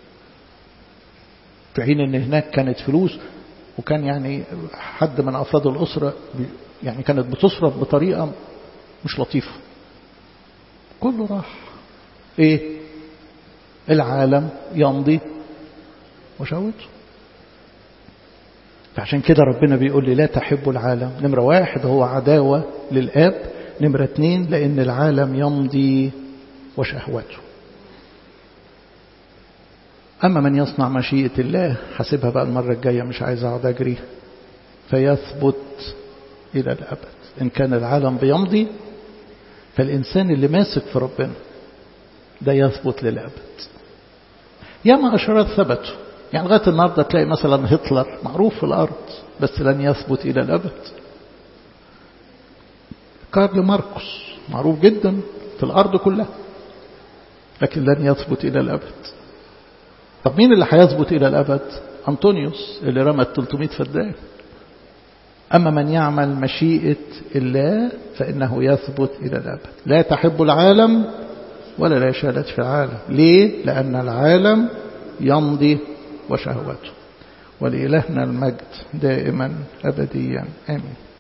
في حين ان هناك كانت فلوس وكان يعني حد من افراد الاسره يعني كانت بتصرف بطريقه مش لطيفه كله راح ايه العالم يمضي وشهوته فعشان كده ربنا بيقول لي لا تحبوا العالم نمرة واحد هو عداوة للآب نمرة اتنين لأن العالم يمضي وشهوته أما من يصنع مشيئة الله حسبها بقى المرة الجاية مش عايز أقعد أجري فيثبت إلى الأبد إن كان العالم بيمضي فالإنسان اللي ماسك في ربنا ده يثبت للأبد ياما أشارات ثبتوا يعني لغاية النهاردة تلاقي مثلا هتلر معروف في الأرض بس لن يثبت إلى الأبد كارل ماركوس معروف جدا في الأرض كلها لكن لن يثبت إلى الأبد طب مين اللي هيثبت إلى الأبد أنطونيوس اللي رمى 300 فدان أما من يعمل مشيئة الله فإنه يثبت إلى الأبد لا تحب العالم ولا لا شالت في العالم ليه؟ لأن العالم يمضي وشهوته ولإلهنا المجد دائما أبديا آمين